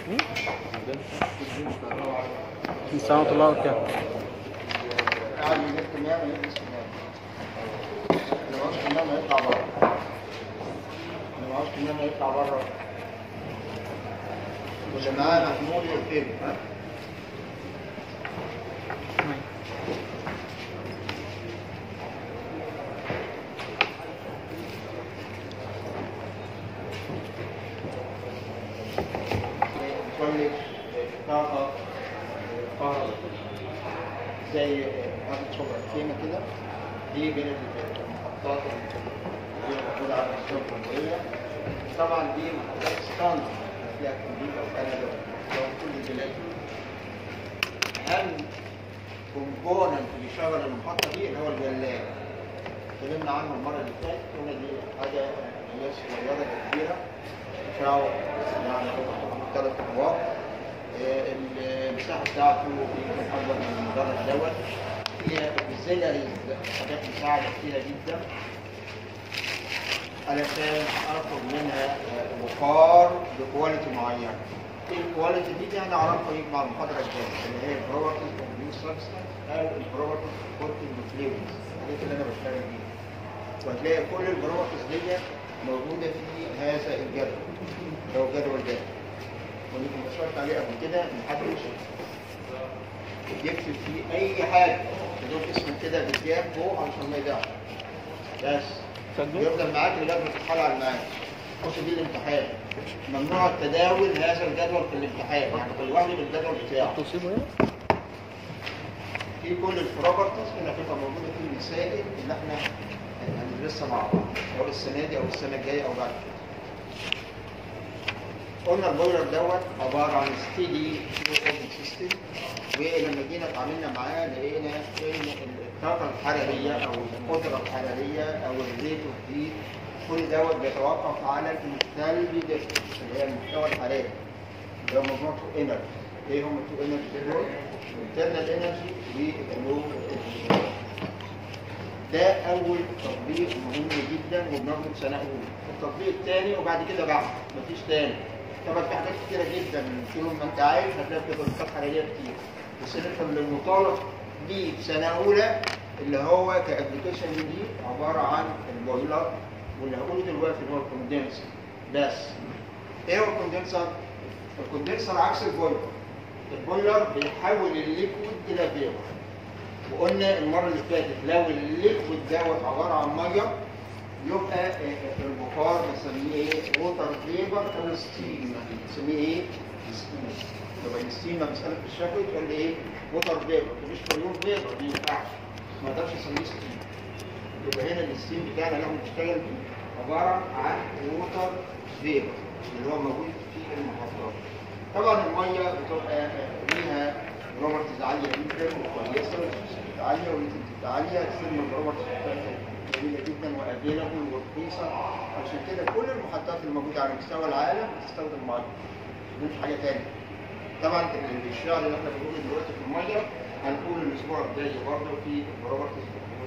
السلام ورحمة الله وبركاته قاعد يجيب كمامة يلبس كمامة اللي معهوش كمامة يطلع بره اللي معهوش كمامة يطلع بره واللي معاه محمول يقفله ها بتولد طاقة طاقة زي هذه شبرا خيمة كده دي بين المحطات اللي موجودة على مستوى الجمهورية طبعا دي محطات ستاندرد فيها أمريكا وكندا وكل البلاد أهم كومبوننت بيشغل المحطة دي اللي هو الجلاد اتكلمنا عنه المرة اللي فاتت قلنا دي حاجة هي صغيرة كبيرة بتاعه يعني ثلاث أدوار آه، المساحة بتاعته يمكن أكبر من المدرج دوت هي auxiliaries حاجات مساعدة كتيرة جدا علشان أخرج منها آه، وقار بكواليتي معينة. الكواليتي دي دي هنعرفها يجي مع المحاضرة الجاية اللي هي البروبرتيز اوف نيو سبستانس أو البروبرتيز اوف كورتنج فلويدز الحاجات اللي أنا بشتغل بيها. وهتلاقي كل البروبرتيز دي موجودة في هذا الجدول اللي هو الجدول ده. واللي كنت اشرت عليه قبل كده محدش يكتب فيه اي حاجه بدون اسم كده بالجاب فوق عشان ما يضيعش بس يفضل معاك لغايه ما تتحال على المعاد خش دي الامتحان ممنوع التداول هذا الجدول في الامتحان يعني كل واحد بالجدول بتاعه تصيبه ايه؟ في كل البروبرتيز اللي هتبقى موجوده في المسائل اللي احنا هندرسها مع بعض سواء السنه دي او السنه الجايه او بعد كده قلنا البويلر دوت عباره عن ستيدي سيستم ولما جينا اتعاملنا معاه لقينا ان الطاقه الحراريه او القدره الحراريه او الريت اوف هيت كل دوت بيتوقف على الانترنال ديستنس اللي هي المحتوى الحراري اللي هو مجموعه انرجي ايه هم التو انرجي دول؟ الانترنال انرجي واللو ده اول تطبيق مهم جدا وبناخده سنه اولى التطبيق الثاني وبعد كده بعد مفيش تاني طبعا في حاجات كتيره جدا طول ما انت عايش هتلاقي في تطبيقات حراريه كتير بس انت اللي المطالب بيه في سنه اولى اللي هو كابلكيشن جديد عباره عن البويلر واللي هقوله دلوقتي اللي هو الكوندنسر بس ايه هو الكوندنسر؟ الكوندنسر عكس البويلر البويلر بيحول الليكويد الى فيبر وقلنا المره اللي فاتت لو الليكويد دوت عباره عن ميه يبقى آه، آه، البخار بنسميه ايه؟ ووتر فيبر او ستيم بنسميه ايه؟ ستيم يبقى الستيم لما بسالك في الشكوى تقول لي ايه؟ ووتر فيبر مش فيور فيبر ما ينفعش ما اقدرش اسميه ستيم يبقى هنا الستيم بتاعنا اللي احنا بنشتغل بيه عباره عن ووتر فيبر اللي هو موجود في المحطات طبعا الميه بتبقى آه، ليها بروبرتيز عاليه جدا وكويسه وسبيسيفيك عاليه ونتيجه عاليه تصير من البروبرتيز بتاعتها جميله جدا وافيلابل ورخيصه عشان كده كل المحطات الموجوده على مستوى العالم بتستخدم ميه مش حاجه ثانيه طبعا ال- الشغل اللي احنا بنقوله دلوقتي في الميه هنقول الاسبوع الجاي برضه في البروبرتيز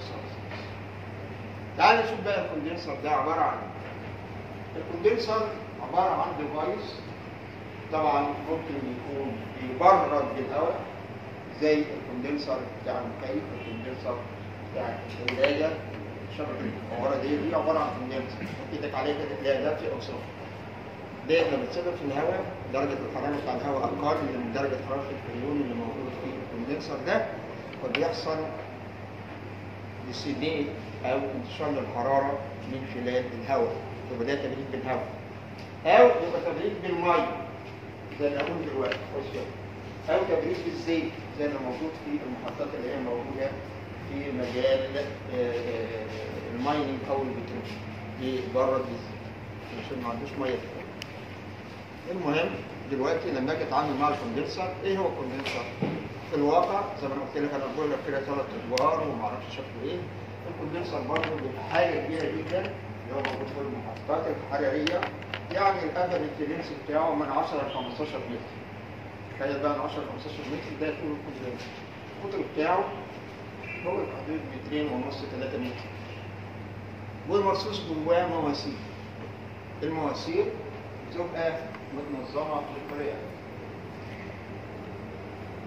تعال نشوف بقى الكوندنسر ده عباره عن ايه الكوندنسر عباره عن ديفايس طبعا ممكن يكون بيبرد بالهواء زي الكوندنسر بتاع المكيف الكوندنسر بتاع الثلاجه شبكه المفوره دي دي عباره عن كوندنسر ايدك عليه كده تلاقي دافي او سخن ديت لما تسيبها في الهواء درجه الحراره بتاع الهواء اقل من درجه حراره الفريون اللي موجود في الكوندنسر ده فبيحصل ديسيديت او انتشار للحراره من خلال الهواء يبقى ده تبريد بالهواء او يبقى تبريد بالميه زي اللي هقول دلوقتي خش يلا. او تبريد بالزيت زي اللي موجود في المحطات اللي هي موجوده في مجال آه، آه، المايننج او البترول بيبرد بالزيت عشان ما عندوش ميه كتير. المهم دلوقتي لما اجي اتعامل مع الكوندنسر ايه هو الكوندنسر؟ في الواقع زي ما أنا قلت لك انا بقول لك كده ثلاث ادوار وما اعرفش شكله ايه الكوندنسر برضه بيبقى حاجه كبيره جدا اللي هو موجود في المحطات الحراريه يعني الافريج لينس بتاعه من 10 ل 15 متر تخيل بقى من 10 ل 15 متر ده طول الكوندنسر القطر بتاعه هو في حدود مترين ونص 3 متر والمرصوص جواه مواسير المواسير بتبقى متنظمه بطريقه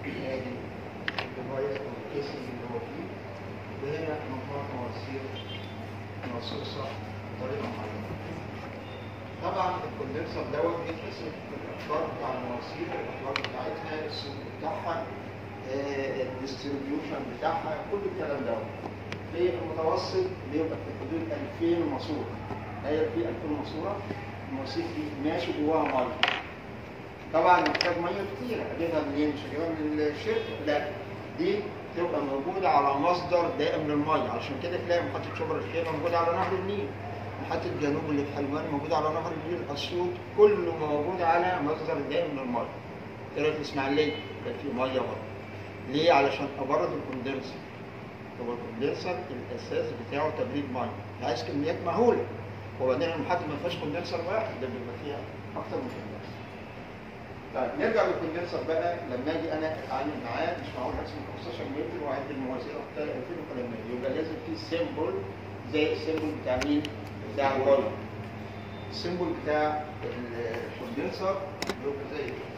ادي الديفايس او الكيسنج اللي هو فيه وهنا مجموعه مواسير مرصوصه بطريقه معينه طبعا الكوندنسر دوت بيتقسم الاخبار بتاع المواسير الاخبار بتاعتها السلوك بتاعها الديستريبيوشن بتاعها كل الكلام دوت في المتوسط بيبقى في حدود 2000 ماسوره هي في 2000 ماسوره المواسير دي ماشي جواها ميه طبعا محتاج ميه كتير اجيبها منين مش هجيبها من الشركه لا دي تبقى موجوده على مصدر دائم للميه علشان كده تلاقي محطه شبر الخير موجوده على نهر النيل محطه جنوب اللي في حلوان موجوده على نهر النيل اسيوط كله موجود على مصدر دائم للميه ايه في الاسماعيليه كان في ميه برضه ليه علشان ابرد الكوندنسر هو الكوندنسر الاساس بتاعه تبريد ميه عايز كميات مهوله وبعدين المحطه ما فيهاش كوندنسر واحد ده بيبقى فيها اكتر من كوندنسر طيب نرجع للكوندنسر بقى لما اجي انا اتعامل معاه مش معقول ارسم 15 متر واعد المواسير اختار 2000 وكلام من ده. يبقى لازم في سيمبل زي السيمبل بتاع مين؟ بتاع الواير السيمبل بتاع الكوندنسر بيبقى زي كده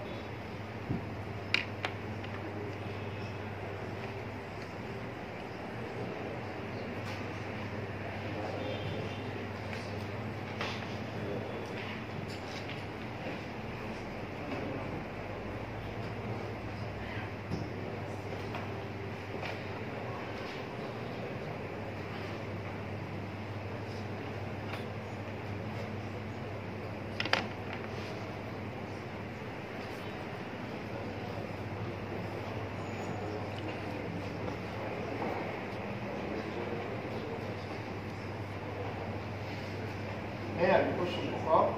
هنا بيخش البخار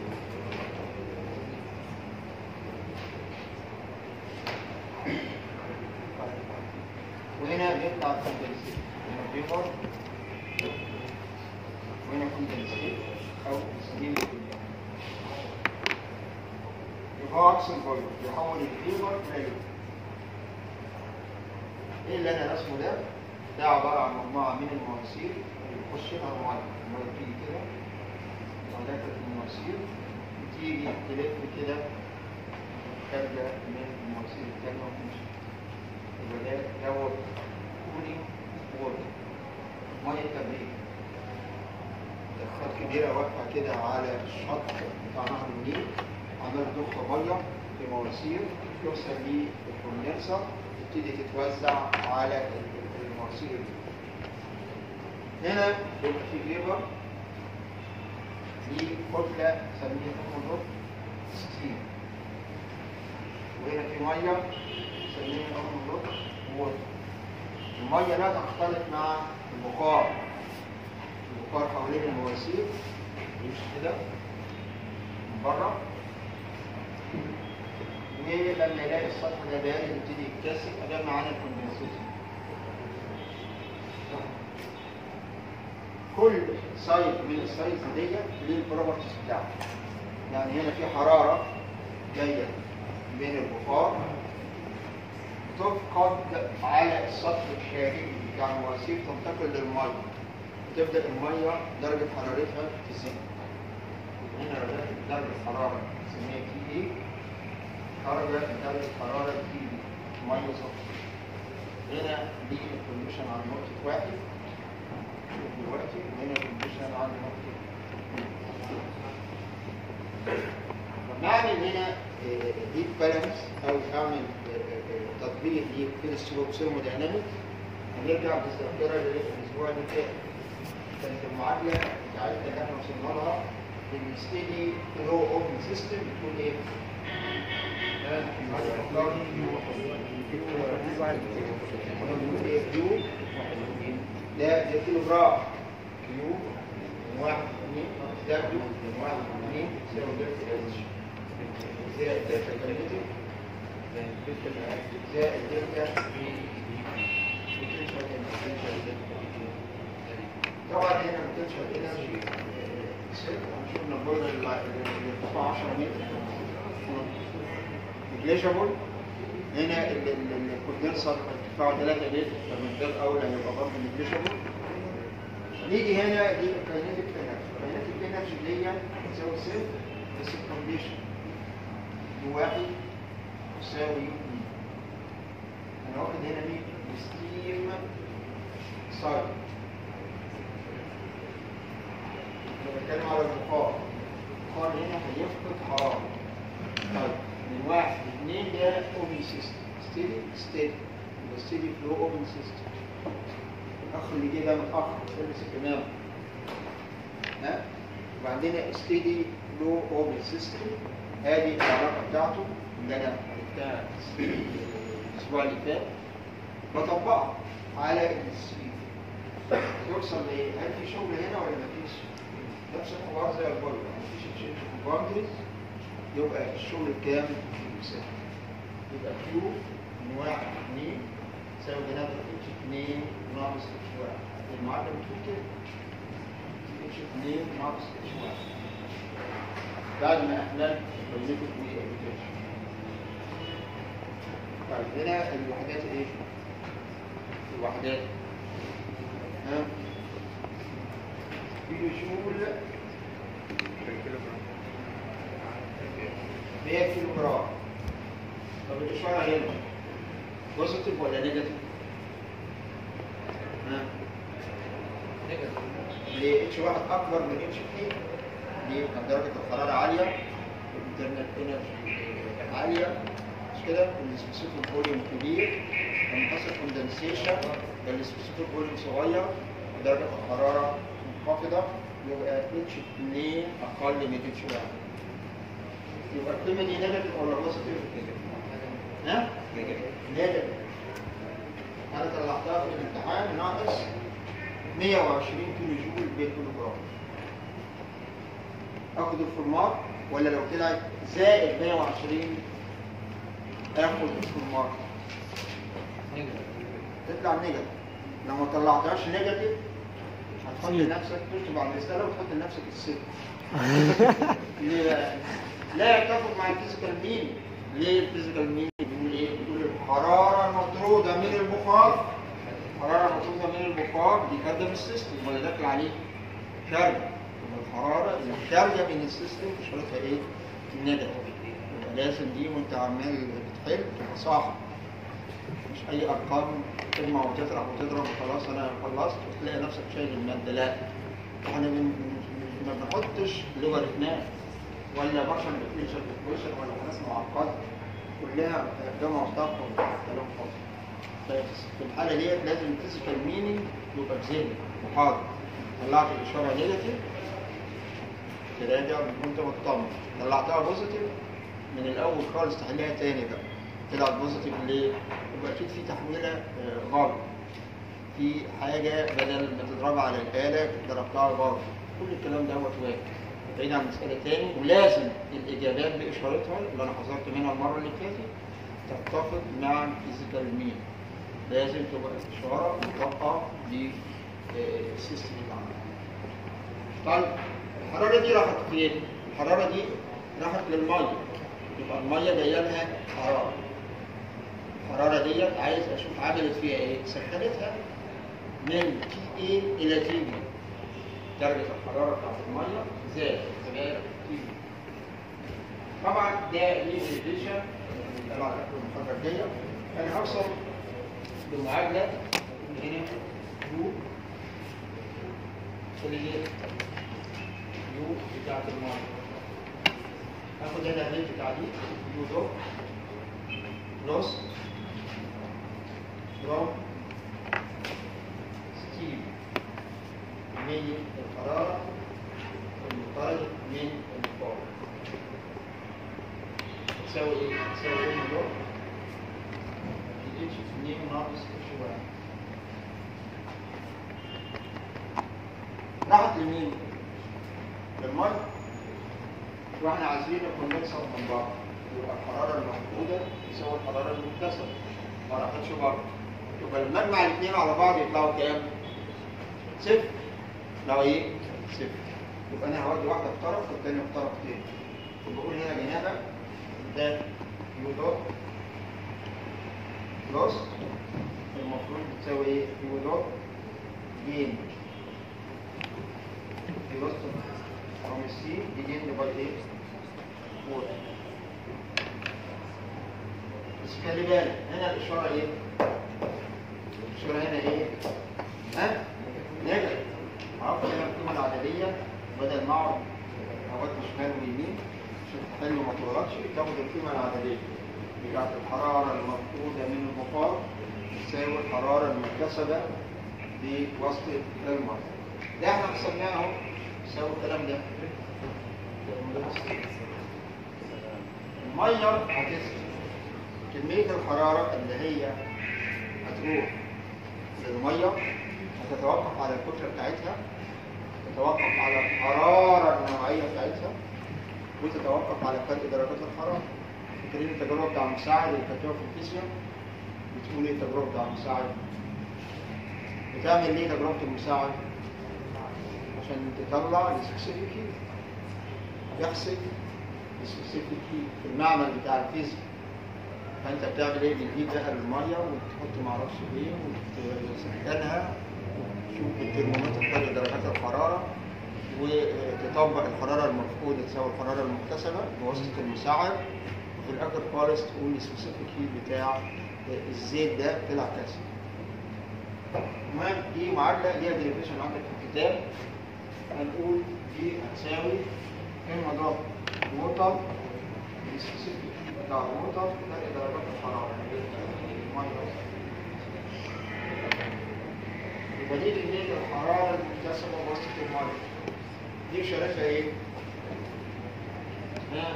وهنا بيطلع الكوندنسيت هنا بيبر وهنا كوندنسيت او ستيل يبقى هو عكس الفوليوم بيحول الفيبر الى يود ايه اللي انا رسمه ده؟ ده عباره عن مجموعه من المواسير اللي بيخش لها الميه الميه بتيجي كده ولكن المواسير بتيجي تلف كده خارجة من المواسير التانية وتمشي يبقى ده دوت كولينج ووتر مية تبريد دخات كبيرة واقفة كده على الشط بتاع نهر النيل عمال تضخ مية في مواسير توصل للكوندنسر تبتدي تتوزع على المواسير دي هنا بيبقى في فيبر دي كتلة نسميها نقطة ستيم وهنا في مية نسميها نقطة ووتر المية لا تختلط مع البخار البخار حوالين المواسير يمشي كده من بره ولما يلاقي السطح ده بارد يبتدي يتكثف ده معانا الكوندنسيشن كل سايد من السايز ديت ليه البروبرتيز بتاعته يعني هنا في حراره جايه من البخار تفقد على السطح الخارجي بتاع المواسير تنتقل للميه وتبدا الميه درجه حرارتها تزيد هنا درجه حراره نسميها تي اي درجه درجه حراره تي بي ميه صفر هنا دي الكونديشن على نقطه واحد دلوقتي وهنا الكونديشن على نقطه نعمل هنا ديب بالانس او اعمل تطبيق للثيرموداينامكس هنرجع بالذاكره للاسبوع اللي فات كانت المعادله بتاعتنا اللي احنا وصلنا لها الستيدي فلو اوبن سيستم بتقول ايه؟ كيو ده ده كيلو جرام كيو من واحد اثنين دبليو من واحد اثنين يساوي دلتا اتش زائد دلتا كاليتيك زائد دلتا طبعا هنا بتنشر انرجي ست هنشوف نقول الارتفاع 10 متر نجليجابل هنا الكوندنسر ارتفاعه 3 متر فمن باب اولى هيبقى برضه نجليجابل نيجي هنا دي الكاينيتيك انرجي الكاينيتيك انرجي دي تساوي صفر بس الكونديشن يو واحد يساوي يو انا واخد هنا مين ستيم سايكل انا بتكلم على البخار البخار هنا هيفقد حراره طيب من واحد اثنين ده اوبن سيستم ستيدي ستيدي ستيدي فلو اوبن سيستم الاخ اللي جه ده متاخر لابس الكمامه ها وبعدين ستيدي فلو اوبن سيستم ادي العلاقه بتاعته اللي انا عرفتها الاسبوع اللي فات بطبقها على السي توصل لايه؟ هل في شغل هنا ولا مفيش؟ نفس الحوار زي البول مفيش تشينج في الباوندريز يبقى الشغل الكام يساوي يبقى كيو من واحد اثنين تساوي جناب اتش اثنين ناقص اتش واحد المعادلة بتقول كده اتش اثنين ناقص اتش واحد بعد ما احنا بنزيد الابلكيشن طيب هنا الوحدات ايه؟ الوحدات ها؟ كيلو جول 100 كيلو جرام طب الاشاره هنا بوزيتيف ولا نيجاتيف؟ ها؟ ليه اتش واحد اكبر من اتش 2 ليه؟ كان درجه الحراره عاليه والانترنال انرجي عاليه مش كده؟ والسبيسيفيك فوليوم كبير لما حصل كوندنسيشن السبيسيفيك فوليوم صغير ودرجه الحراره منخفضه يبقى اتش 2 اقل من اتش 1 يبقى القيمه دي نيجاتيف ولا بوزيتيف؟ ها؟ نيجاتيف انا طلعتها في الامتحان ناقص 120 كيلو جول بالكيلو جرام اخد الفورمات ولا لو طلعت زائد 120 اخد الفورمات تطلع نيجاتيف لو ما طلعتهاش نيجاتيف هتحط لنفسك تكتب على المسألة وتحط لنفسك الصفر ليه بقى؟ لا يتفق مع الفيزيكال مين ليه الفيزيكال مين بيقول ايه بيقول الحراره المطروده من البخار الحراره المطروده من البخار دي خارجه السيستم ولا داخل عليه خارجه الحراره اللي خارجه من السيستم اشارتها ايه النيجاتيف يبقى لازم دي وانت عمال بتحل تبقى صح مش اي ارقام تجمع وتطرح وتضرب وخلاص انا خلصت وتلاقي نفسك شايل الماده لا احنا من- من- ما بنحطش لوغاريتمات ولا بشر ديفينيشن ديفينيشن ولا ناس معقده كلها جمع وطرح وكلام فاضي ففي الحاله ديت لازم الفيزيكال مينينج يبقى بذهنك وحاضر طلعت الاشاره نيجاتيف تراجع وانت مطمن طلعتها بوزيتيف من الاول خالص تحليها تاني بقى طلعت بوزيتيف ليه؟ يبقى اكيد في تحويله آه، غلط في حاجه بدل ما تضربها على الاله ضربتها غلط كل الكلام دوت واقع بعيد عن مسألة تاني ولازم الإجابات بإشارتها اللي أنا حذرت منها المرة اللي فاتت تتفق مع الفيزيكال مين لازم تبقى الإشارة مطابقة للسيستم اللي عندك طيب الحرارة دي راحت فين؟ الحرارة دي راحت للمية يبقى المية جاية لها حرارة الحرارة ديت عايز أشوف عملت فيها إيه؟ سخنتها من تي اي إلى تي بي درجة الحرارة بتاعت المية زادت تبقى تي بي طبعا ده ليه ريفيجن طبعا المحاضرة الجاية أنا هوصل بمعادلة من هنا يو اللي هي يو بتاعت المية هاخد انا الريت بتاع دي يو دو بلس جرام ستيل من الحرارة المطالب من البخار تساوي ايه؟ تساوي ايه دول؟ اتش 2 ناقص اتش 1 راحت لمين؟ للمية واحنا عايزين الكوندنسر من بره يبقى الحرارة المفقودة تساوي الحرارة المكتسبة ما راحتش بره يبقى لما اجمع الاثنين على بعض يطلعوا كام؟ صفر لو ايه؟ صفر يبقى انا هودي واحدة في طرف والتانية في طرف تاني فبقول هنا جنابة ده يو دوت بلس المفروض بتساوي ايه؟ يو دوت جين بلس from C begin by A 4 بس خلي بالك هنا الاشاره ايه؟ الاشاره هنا ايه؟ ها؟ نيجاتيف عرفت هنا القيمه العدديه بدل ما اقعد اودي شمال ويمين عشان تحل وما تغلطش تاخد القيمه العدديه بتاعت الحراره المفقوده من البخار تساوي الحراره المكتسبه بواسطه الميه ده احنا حسبناه اهو يساوي الكلام ده الميه هتسقي كميه الحراره اللي هي هتروح للميه هتتوقف على الكتله بتاعتها تتوقف على الحراره النوعيه بتاعتها وتتوقف على فرق درجات الحراره فاكرين التجربه بتاع المساعد اللي كانت في الفيزياء بتقول ايه التجربه بتاع المساعد بتعمل ليه تجربه المساعد عشان تطلع السبيسيفيك هيت يحسب السبيسيفيك هيت في المعمل بتاع الفيزياء فانت بتعمل ايه بتجيب بقى الميه وتحط معرفش ايه وتسخنها وتشوف الترمومتر فرق درجات الحراره وتطبق الحراره المفقوده تساوي الحراره المكتسبه بواسطه المساعد وفي الاخر خالص تقول السبيسيفيك هيت بتاع الزيت ده طلع كذا المهم دي معادله ليها ديريفيشن عندك في الكتاب هنقول دي هتساوي ام ضرب ووتر السبيسيفيك هيت بتاع الووتر فرق درجات الحراره يبقى دي كميه الحراره المكتسبه بواسطه الميه دي شرفها ايه؟ ها؟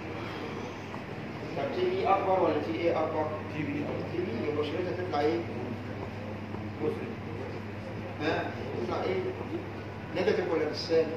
طب تي بي اكبر ولا تي ايه اكبر؟ تي بي تي بي يبقى شريطها تطلع ايه؟ ها؟ تطلع ايه؟ نيجاتيف ولا بالسالب؟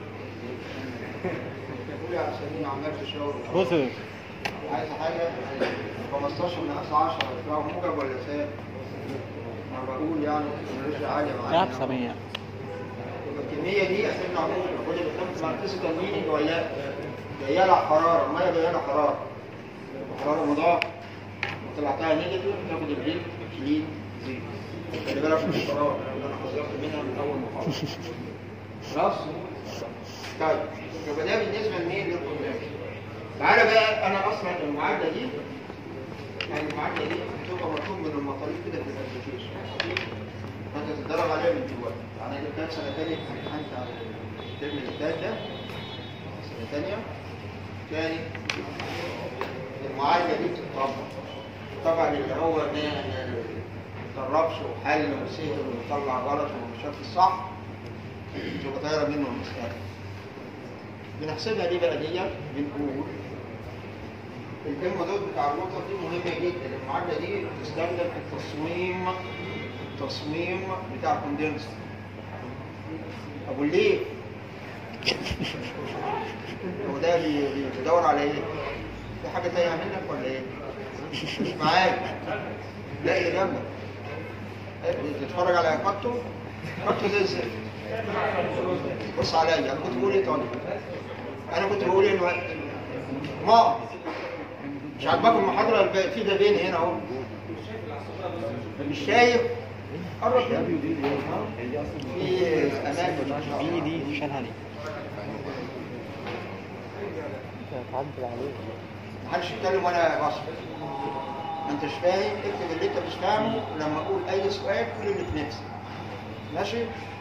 قولي عشان ايه عمال تشاور بص عايز حاجه 15 ناقص 10 يطلعوا موجب ولا سالب؟ ما بقول يعني التكنولوجيا عاليه معايا نفس مية يبقى الكميه دي هترجع موجب كل اللي بتاخد مع الفيزيكال مينينج ولا جايه لها حراره الميه جايه لها حراره حراره مضاعفه وطلعتها نيجاتيف تاخد الريت كلين زيرو خلي بالك من القرار اللي انا حذرت منها من اول محاضره خلاص طيب يبقى ده بالنسبه لمين للكونفكشن تعالى بقى انا اصلا المعادله دي يعني المعادله دي بتبقى مطلوب من المطالب كده في الابلكيشن فانت تتدرب عليها من دلوقتي يعني انا كانت سنه ثانيه امتحنت على الترم اللي فات ده سنه ثانيه كانت المعادله دي بتطبق طبعا اللي هو ما اتدربش وحل وسهر وطلع غلط ومش الصح تبقى طايره منه المساله بنحسبها دي بقى دي بنقول الام دوت بتاع الوتر دي مهمه جدا المعادله دي بتستخدم في التصميم التصميم بتاع الكوندنسر ابو ليه هو ده بي- بيدور على ايه في حاجه تايهه منك ولا ايه مش معاك لا اللي جنبك إيه، بتتفرج على كاتو كاتو زي الزفت بص عليا انا كنت بقول ايه طيب انا كنت بقول ايه دلوقتي ما مش عاجباكم المحاضره الب- في بابين هنا اهو مش شايف قرب كده. في اماكن ما شاء بي الله دي شالها ليه؟ تعدل عليه محدش يتكلم وانا بصر ما انتش فاهم اكتب اللي انت مش فاهمه لما اقول اي سؤال كل اللي في نفسك ماشي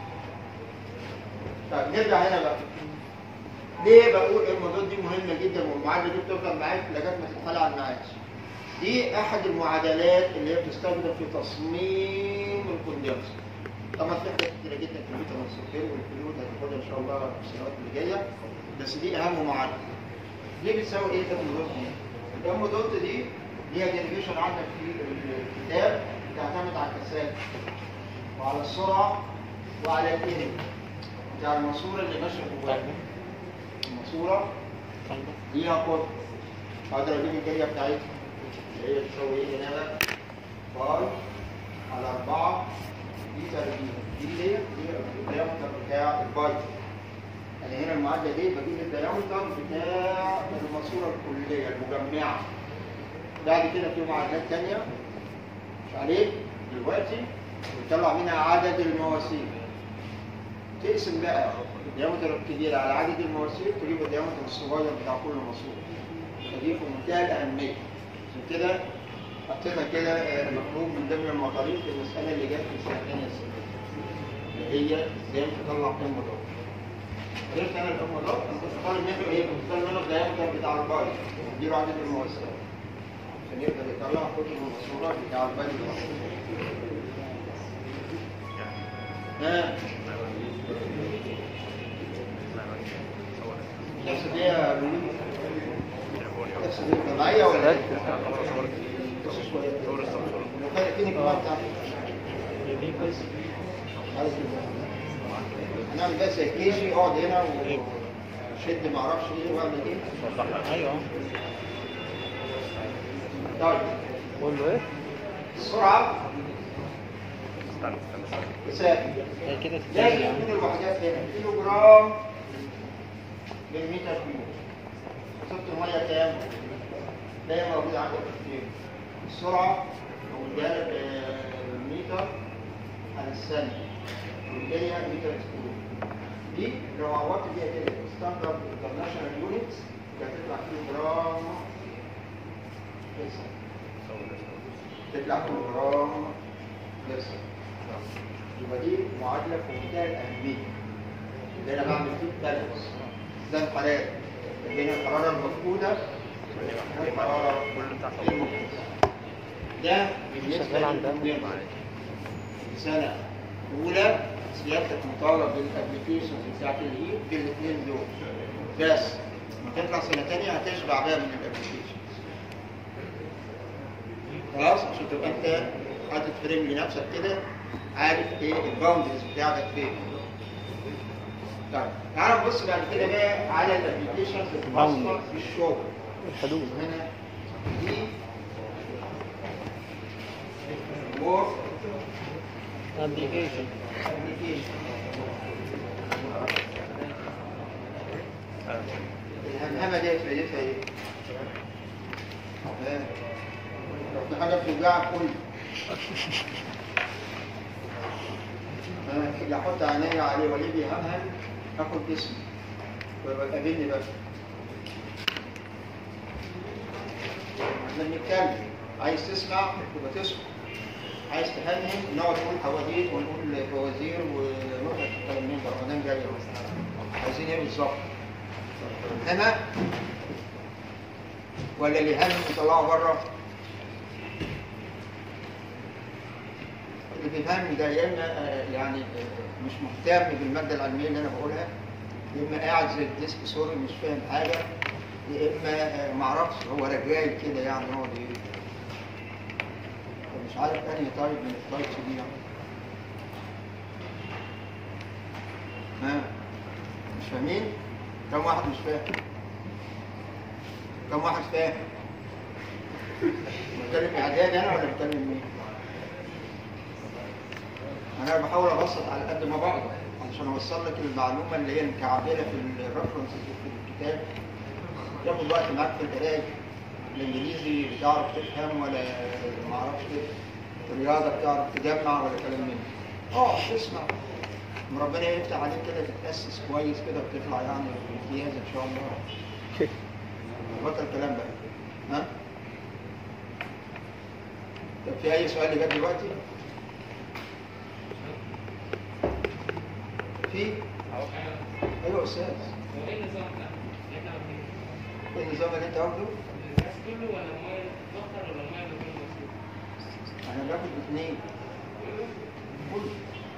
طيب نرجع هنا بقى ليه بقول الموضوع دي مهمه جدا والمعادله دي بتفضل معاك لغايه ما تتحل على المعاش دي احد المعادلات اللي هي بتستخدم في تصميم الكوندنسر طبعا في حاجات كتيره جدا في الفيتامين سكر والفلويد هتاخدها ان شاء الله في السنوات اللي جايه بس دي اهم معادله دي بتساوي ايه الام دوت دي؟ الام دوت دي ليها ديريفيشن عندك في الكتاب بتعتمد على الكثافه وعلى السرعه وعلى الانرجي بتاع الماسوره اللي ماشيه جواها الماسوره ليها قطر اقدر اجيب الجاريه بتاعتها اللي هي بتساوي ايه هنا بقى؟ باي على 4 دي تربيع دي اللي هي الديامتر بتاع البايت يعني هنا المعادله دي بجيب الديامتر بتاع الماسوره الكليه المجمعه بعد كده في معادلات ثانيه مش عليك دلوقتي بتطلع منها عدد المواسير تقسم بقى الديامتر الكبير على عدد المواسير تجيب الديامتر الصغير بتاع كل ماسوره فدي في منتهى الاهميه عشان كده حطينا كده آه، مطلوب من ضمن المطالب في المسألة اللي جت في السنة الثانية السنة اللي هي ازاي تطلع ام ضغط. عرفت انا الام ضغط انا كنت طالب منه ايه؟ كنت طالب منه الدايمتر بتاع البايل اديله عدد المواسير عشان يقدر يطلع كل الماسورة بتاع البايل ها تحسب ايه يا بني؟ تحسب ايه طبيعية ولا ايه؟ بص شوية وكان فيني كمان بتاع عايز كده. هنعمل بس كيجي اقعد هنا وشد معرفش ايه واعمل ايه ايوه طيب قول له ايه؟ السرعة استنى استنى استنى تساوي هي كده لازم تتابع يعني يكون الوحدات هنا كيلو جرام بالمتر كيوب صفت المية كام؟ ده موجود عندك في الكتاب. السرعة موجودة بالمتر على الثانية والجاية متر كيوب دي لو عوضت بيها كده ستاندرد انترناشونال يونتس هتطلع كيلو جرام بس تطلع كيلو جرام بس يبقى دي معادلة في منتهى الأهمية اللي أنا بعمل فيه بالانس ده الحرارة بين الحرارة المفقودة والحرارة المفقودة ده بالنسبة شغال عندها. للمدير. سنة أولى سيادتك مطالب بالابلكيشنز بتاعت الإي بالاثنين دول بس لما تطلع سنة تانية هتشبع بقى من الابلكيشنز خلاص عشان تبقى انت حاطط فريم لنفسك كده عارف ايه الباوندرز بتاعتك فين طيب تعال نبص بعد كده بقى على الابلكيشنز الخاصه Boundaries. بالشغل الحدود هنا دي وورك ابلكيشن ابلكيشن الهمهمه دي فايدتها ايه؟ ها؟ لو في حاجه بتوجعك قول لي. ها، اللي احط عينيا عليه وليه بيهمهم اخد جسمي ويبقى قابلني بقى احنا بنتكلم عايز تسمع يبقى تسمع عايز تهنهم نقعد نقول حواديت ونقول فوازير ونقعد الكلام من ده رمضان جاي مثلا عايزين ايه بالظبط؟ هنا ولا اللي هم يطلعوا بره اللي بيفهم ده يا اما آه، يعني آه، مش مهتم بالماده العلميه اللي انا بقولها يا اما قاعد زي الديسك سوري مش فاهم حاجه يا اما آه، معرفش هو رجال كده يعني هو دي مش عارف انهي طيب من التايبس دي يعني ها مش فاهمين؟ كم واحد مش فاهم؟ كم واحد فاهم؟ بتكلم اعدادي انا ولا بتكلم مين؟ انا بحاول ابسط على قد ما بقدر عشان اوصل لك المعلومه اللي هي مكعبله في الريفرنسز في الكتاب ياخد وقت معاك في القرايه الانجليزي بتعرف تفهم ولا ما اعرفش ايه الرياضه بتعرف تجمع ولا كلام من ده اه تسمع أما ربنا يفتح عليك كده تتاسس كويس كده وتطلع يعني بامتياز ان شاء الله بطل الكلام بقى ها طب في اي سؤال لغايه دلوقتي؟ في ايوه يا استاذ هو ايه النظام ده؟ اللي احنا واخدينه؟ ايه النظام اللي انت واخده؟ الناس كله ولا الميه بخر ولا الميه اللي فيه مسؤول؟ انا باخد اثنين كله.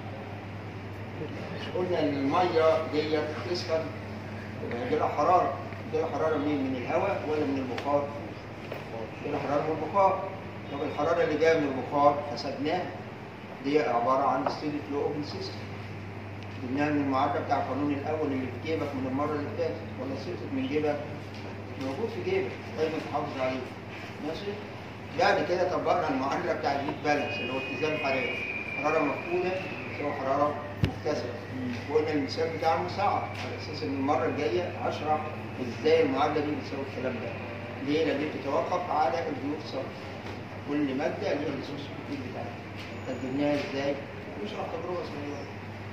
مش قلنا ان الميه ديت تسخن يبقى هيجي لها حراره هيجي لها حراره منين؟ من الهواء ولا من البخار؟ هيجي لها حراره من البخار طب الحراره اللي جايه من البخار حسبناها دي عباره عن ستيدي فلو اوبن سيستم جبناها من المعادله بتاع القانون الاول اللي في جيبك من المره اللي فاتت ولا سقطت من جيبك موجود في جيبك دايما تحافظ عليه ماشي بعد كده طبقنا المعادله بتاع الهيت بالانس اللي هو اتزان حراري حراره مفقوده تساوي حراره مكتسبه وقلنا المثال بتاع المساعد على اساس ان المره الجايه اشرح ازاي المعادله دي بتساوي الكلام ده ليه؟ لان دي بتتوقف على الضيوف صرف كل ماده ليها الريسورس كتير بتاعتها ترجمناها ازاي؟ نشرح تجربه صغيره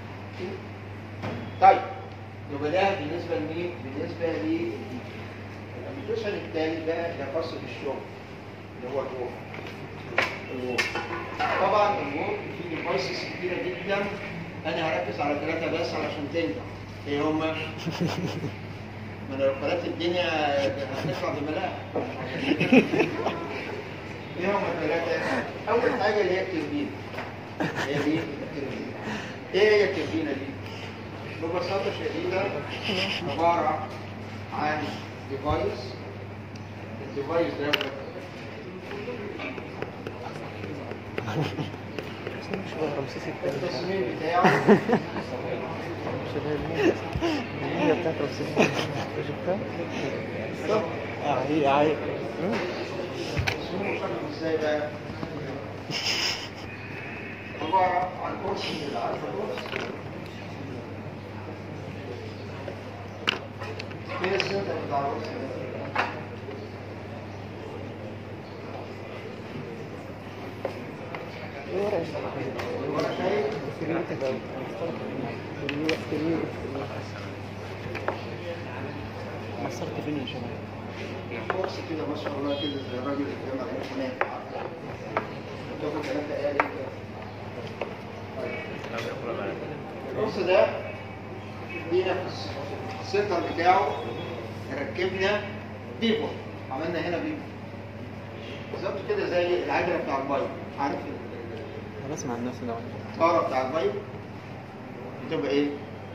طيب يبقى ده بالنسبه لمين؟ بالنسبه للابلكيشن التاني بقى ده خاص بالشغل اللي هو الوول الوول طبعا الوول فيه ديفايسز كتيره جدا انا هركز على ثلاثه بس علشان تنجح ايه هما؟ ما انا لو قرأت الدنيا هتطلع ببلاء ايه هما الثلاثه؟ اول حاجه اللي هي التربينه هي دي التربينه ايه هي التربينه دي؟ ببساطه شديده عباره عن ديفايس الديفايس ده مش هو رمسيس الثاني التصميم بتاعه مش اللي هي المية المية بتاعت رمسيس الثاني شفتها؟ اه هي عاي تصميمه شكله ازاي بقى؟ عباره عن كرسي كده عارف الكرسي؟ ايه السنتر بتاع الكرسي ده؟ ايه ورقة ولا شايف؟ مصرت فين يا شباب؟ كرسي كده ما شاء الله كده زي الراجل اللي جمع الامتحانات تاخد ثلاثة ايام كده الكرسي ده لينا في السنتر بتاعه ركبنا بيبو عملنا هنا بيبو بالظبط كده زي العجله بتاع البايك عارف ال- انا بسمع الناس ده الطاره بتاع البايك بتبقى ايه؟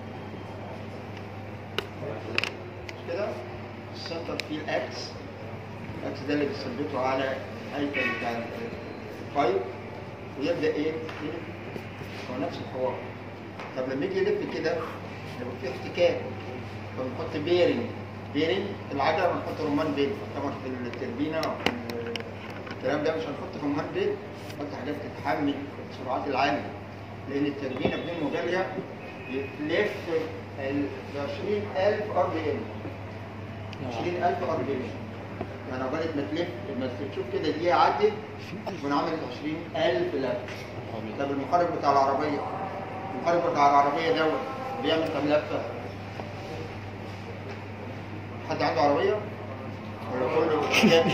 مش كده؟ السنتر فيه الاكس الاكس ده اللي بيثبته على هيكل بتاع البايك ويبدا ايه؟ يلف. هو نفس الحوار طب لما يجي يلف كده يبقى فيه احتكاك فبنحط بيرنج بيرنج في العجله بنحط رمان بيل طبعا في التربينه أو في الكلام ده مش هنحط رمان بيل نحط حاجات تتحمل السرعات العاليه لان التربينه بدون مبالغه بتلف ال 20000 ار بي ام 20000 ار بي ام يعني عقبال ما تلف لما تشوف كده دقيقه عدت تكون عملت 20000 لفه طب المحرك بتاع العربية المحرك بتاع العربية دوت بيعمل كام لفة؟ حد عنده عربية؟ ولا كله كام؟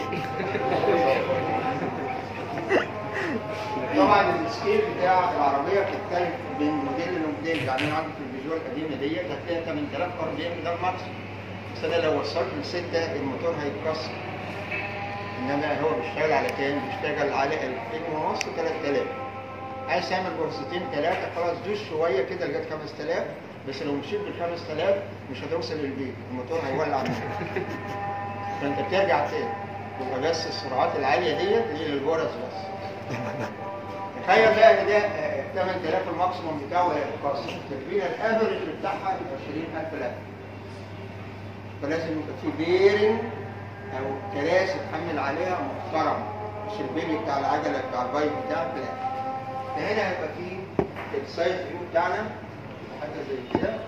طبعا السكيل بتاع العربية بتختلف بين موديل لموديل يعني انا عندي في الفيجوال القديمة ديت هتلاقي 8000 ار بي ام ده الماكسيموم بس انا لو وصلت لستة الموتور هيتكسر انما هو بيشتغل على كام؟ بيشتغل على 2000 ونص 3000 عايز تعمل غرفتين ثلاثة خلاص دوس شوية كده لغاية 5000 بس لو مشيت بال 5000 مش هتوصل للبيت الموتور هيولع منك فانت بترجع تاني يبقى بس السرعات العالية ديت هي للجرس بس تخيل بقى ان ده آه، 8000 الماكسيموم بتاعه هيتكسر التربينة الافرج بتاعها 20000 لفة فلازم يبقى في بيرنج او كراسي تحمل عليها محترمة مش البيبي بتاع العجلة بتاع البايك بتاعك لا فهنا هيبقى في السايد فيو بتاعنا حاجه زي كده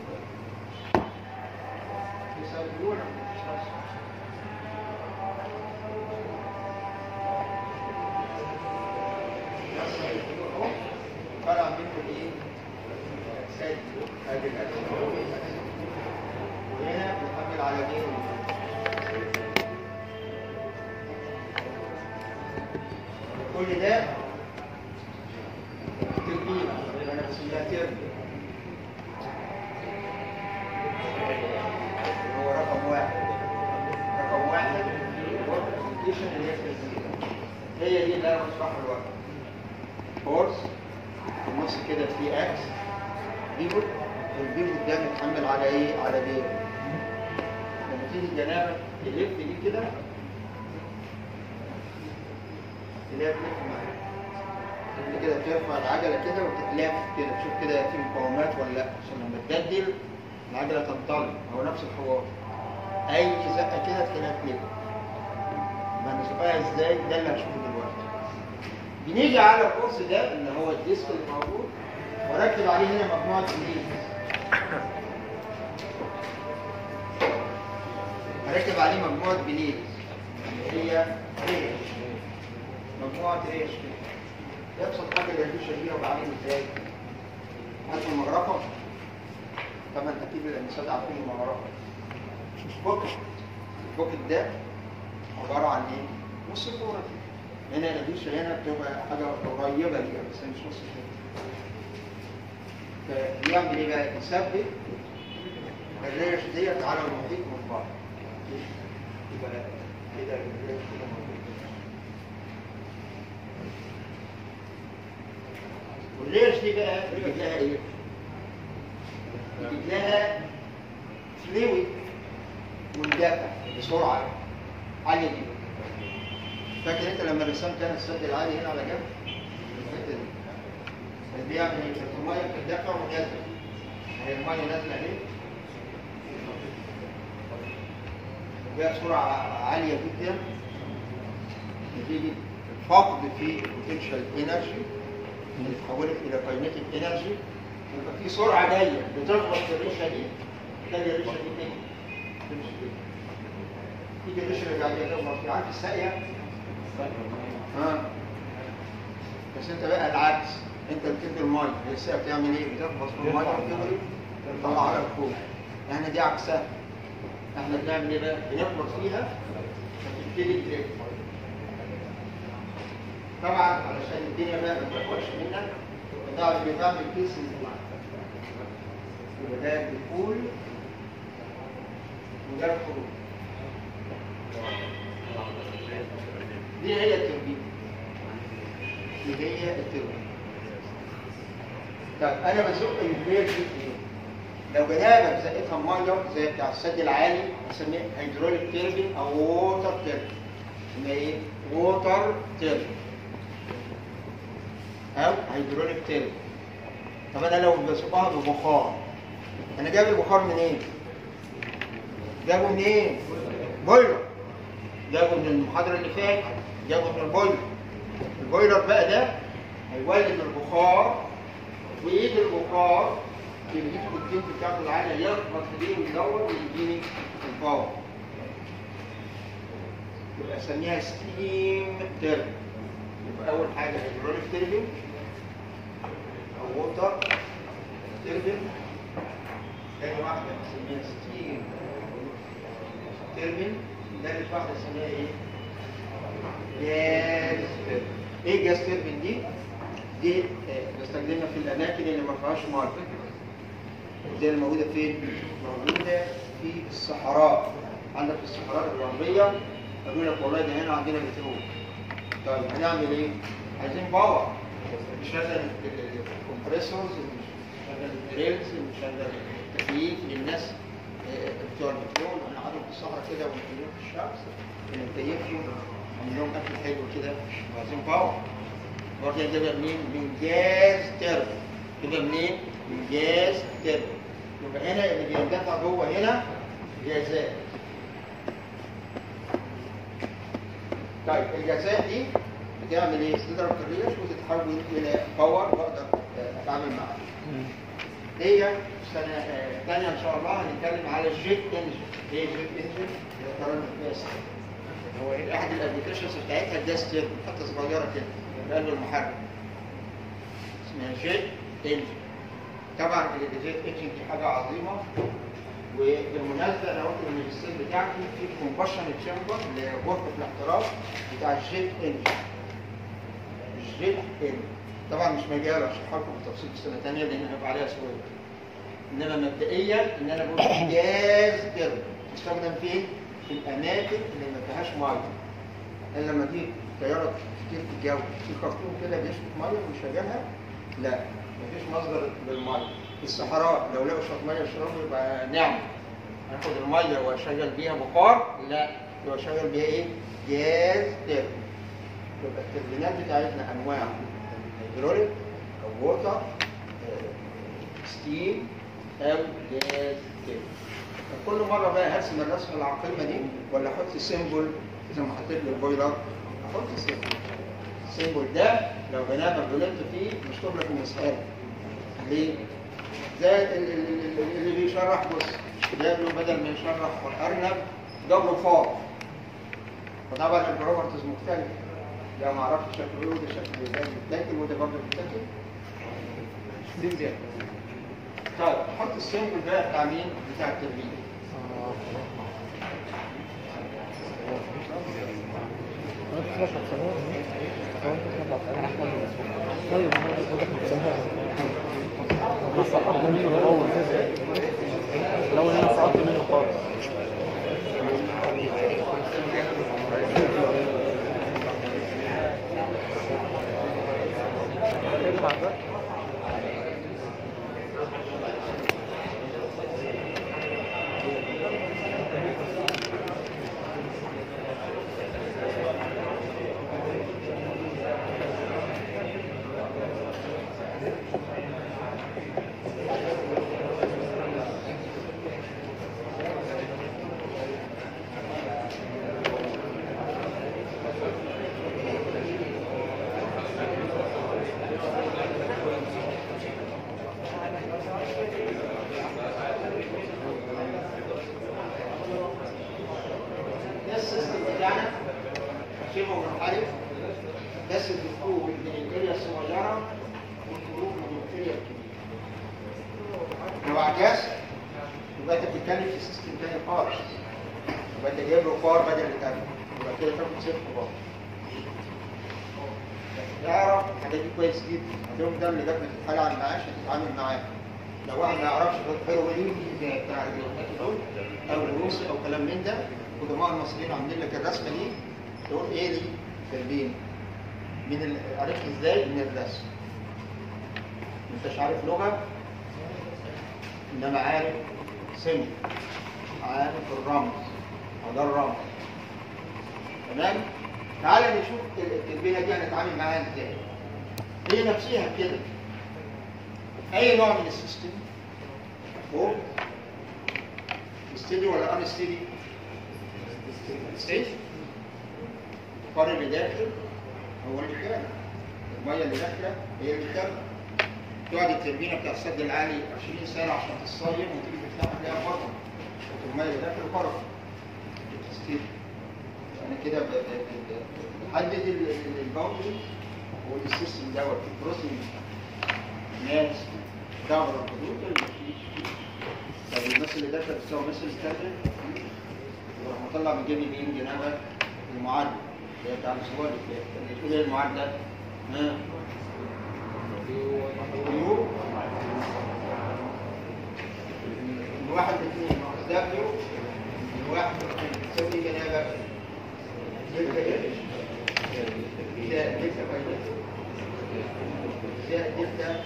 في سايد فيو ولا مفيش سايد فيو؟ ده السايد فيو اهو طالع منه ايه؟ سايد فيو ادي الاكل اهو وهنا بنحمل على مين؟ كل ده تربية أنا بسميها تربية هو رقم واحد رقم واحد هو الابلكيشن اللي هي التربية هي دي اللي أنا بشرحها دلوقتي فورس في النص كده في اكس بيبوت والبيبوت ده بيتحمل على ايه؟ على بيبوت لما تيجي الجنابة تلف دي كده تلاقي تلف معاك انت كده بترفع العجله كده وتتلف كده تشوف كده في مقاومات ولا لا عشان لما تجدل العجله تنطلق هو نفس الحوار اي زقه كده تلاقيها تلف ما نسوقها ازاي ده اللي هنشوفه دلوقتي بنيجي على القرص ده اللي هو الديسك اللي موجود وركب عليه هنا مجموعه بليز هركب عليه مجموعه بليز اللي هي ريش مجموعه ريش كده يحصل حاجه زي دي شهيره بعمل ازاي؟ عارف المغرفه؟ طبعا اكيد الانسان عارفين المغرفه بوكت البوكت ده عباره عن ايه؟ نص كوره هنا الادوشه هنا بتبقى حاجه قريبه ليها بس مش نص كوره فبيعمل ايه بقى؟ يثبت الريش ديت على المحيط من بعض يبقى كده الريش كده موجود. والريش دي بقى بيجيب لها ايه؟ بيجيب لها فلويد وندافع بسرعه عاليه جدا فاكر انت لما رسمت انا السد العالي هنا على جنب؟ الحته دي اللي بيعمل ايه؟ كانت الميه بتدافع ونازله هي الميه نازله اهي وهي بسرعه عاليه جدا نتيجه فقد في البوتنشال انرجي اللي اتحولت الى كاينيتيك انرجي يبقى في سرعه جايه بتخبط في الريشه دي تلاقي الريشه دي تاني تمشي كده تيجي الريشه اللي بعديها تخبط في عارف الساقيه ها بس انت بقى العكس انت بتدي الميه هي الساقيه بتعمل ايه؟ بتخبط في الميه وتغلي تطلعها لفوق احنا دي عكسها احنا بنعمل ايه بقى؟ بنخبط فيها فتبتدي تلف طبعا علشان الدنيا بقى ما تخبطش منك طبعا بتعمل كيس يبقى ده الدخول وده الخروج دي هي التربية دي هي التربية طب انا بزق البير دي ايه؟ لو جنابك زقتها ميه زي بتاع السد العالي بسميه هيدروليك تيربين او ووتر تيربين اسمها ايه؟ ووتر تيربين او هيدروليك تيربين طب انا لو بسقها ببخار انا جايب البخار منين؟ إيه؟ جابه منين؟ إيه؟ بويلر جابه من المحاضرة اللي فاتت جابه من البويلر البويلر بقى ده هيولد البخار وإيد البخار اللي بيجيب الجلد بتاعته العالية يخبط في دي ويدور ويديني الباور يبقى اسميها ستيم تيربين يبقى أول حاجة هيدروليك تيربين أو ووتر تيربين تاني واحدة نسميها ستيم تيربين تالت واحدة اسمها ايه؟ جاز تيربين ايه جاز تيربين دي؟ دي آه، بستخدمها في الأماكن اللي ما فيهاش مية زي اللي موجودة فين؟ موجودة في الصحراء عندك في الصحراء الغربية يقول لك والله ده هنا عندنا بترول طيب هنعمل ايه؟ عايزين باور نشغل الكمبريسورز نشغل الدريلز نشغل التكييف للناس آه، بتوع البترول ونقعدهم في الصحراء كده ونخليهم في الشمس ونكيفهم نعمل لهم اكل حلو كده وعايزين باور برضه ده منين؟ من جاز تربو كده منين؟ من جاز تربو يبقى هنا اللي بيندفع جوه هنا جازات طيب الجازات دي بتعمل ايه؟ تضرب في الريش وتتحول الى باور بقدر اتعامل معاها. هي سنه آه، ثانيه ان شاء الله هنتكلم على الجيت انجن. ايه الجيت انجن؟ الطيران الجاز. هو ايه احد الابلكيشنز بتاعتها الجاز تيربو حتى صغيره كده في قلب المحرك. اسمها جيت انجن. طبعا الجيت انجن دي حاجه عظيمه وبالمناسبه انا قلت ان الماجستير بتاعتي في كومبشن تشامبر اللي هي غرفه الاحتراق بتاع الجيت انجن. الجيت انجن. طبعا مش مجال اشرحها لكم بالتفصيل في سنه ثانيه لان هيبقى عليها سؤال. انما مبدئيا ان انا بقول جاز تربو تستخدم فين؟ في الاماكن اللي ما فيهاش ميه. يعني لما تيجي طياره كتير في الجو في خرطوم كده بيشفط ميه ويشغلها لا مفيش مصدر للميه. في الصحراء لو لقوا شويه ميه يشربوا يبقى نعمه. هاخد الميه واشغل بيها بخار؟ لا يبقى اشغل بيها ايه؟ جاز تربو. يبقى التربينات بتاعتنا انواع هيدروليك او ووتر ستيم او جاز تربو. كل مره بقى هرسم الرسمه العقيمه دي ولا احط سيمبل زي ما حطيت لي البويلر احط سيمبل السيمبل ده لو بنادم غلطت فيه مكتوب لك المساله ليه؟ زي ال- ال- ال- اللي بيشرح بص جاب له بدل ما يشرح الارنب جاب له فار فطبعا البروبرتيز مختلفه ده ما اعرفش شكله ايه وده شكله ايه ده بيتاكل وده برضه بيتاكل دي زيادة. طيب حط السيمبل ده بتاع مين؟ بتاع التربيه سيبك من الثانية هو انت تطلع في احمد طيب انا بدك تسمعها انا سقطت منه الاول الاول انا سقطت منه خالص ارفع بقى ده السيستم بتاعنا شبه منحرف بس الدخول من الاريا الصغيره والخروج من الاريا الكبيره لو عكست يبقى انت بتتكلم في سيستم تاني خالص يبقى انت جايب له فار بدل التاني يبقى كده تاخد صفر بار تعرف الحاجات دي كويس جدا اليوم ده اللي جاب لك الحاله على المعاش هتتعامل معاه لو واحد ما يعرفش هيروين زي بتاع اليومات دول او الروسي او كلام من ده قدماء المصريين عاملين لك الرسمه دي تقول ايه دي كلبين من ال... عرفت ازاي من الرسم ما انتش عارف لغه انما عارف سن عارف الرمز او ده الرمز تمام تعال نشوف التربيه دي هنتعامل معاها ازاي هي نفسها كده اي نوع من السيستم فوق ستيدي ولا ان ستيدي ستيدي الفار اللي داخل هو اللي خارج الميه اللي داخله هي اللي خارجه تقعد التربينه بتاع السد العالي 20 سنه عشان تصيم وتيجي تفتح تلاقيها بره الميه اللي داخل بره ستيدي انا كده ب- ب- ب- بحدد ال- ال- الباوندري والسيستم دوت البروسيس ناس دعوه الحدود اللي مفيش طب الناس اللي داخله بتساوي الناس اللي خارجه وراح مطلع من جيبي مين جنابه المعادله اللي هي بتاع السؤال اللي تقول ايه المعادله؟ ها يو من واحد لاثنين ناقص دبليو من واحد لاثنين تساوي جنابه دلتا ايه؟ زائد دلتا فايده زائد دلتا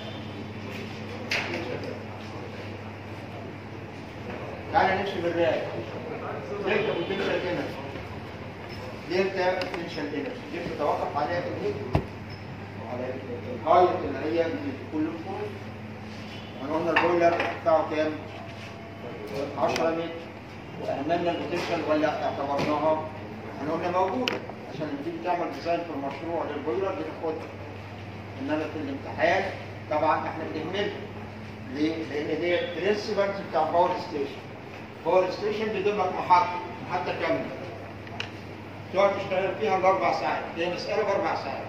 تعالى نمشي بالراي دلتا بوتنشال انرجي دلتا بوتنشال انرجي دي بتتوقف عليها الهيت وعلى الهايت اللي هي من كل فوق احنا قلنا البويلر بتاعه كام؟ 10 متر واهملنا البوتنشال ولا اعتبرناها؟ احنا قلنا موجوده عشان لما تيجي تعمل ديزاين في المشروع للبويلر بتاخدها انما في الامتحان طبعا احنا بنهملها ليه؟ لان دي برنسبلز بتاع باور ستيشن باور ستيشن بيجيب لك محطه محطه كامله تقعد تشتغل فيها باربع ساعات هي مساله باربع ساعات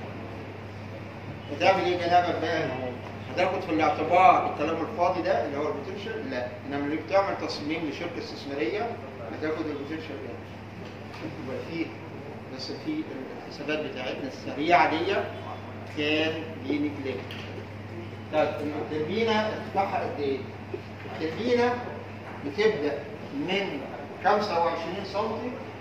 وتعمل ايه جنابك بقى؟ هتاخد في الاعتبار الكلام الفاضي ده اللي هو البوتنشال لا انما اللي بتعمل تصميم لشركه استثماريه هتاخد البوتنشال ده يبقى فيه بس في الحسابات بتاعتنا السريعه دي كان بنجلكت طيب التربينه ارتفاعها قد ايه؟ التربينه بتبدا من 25 سم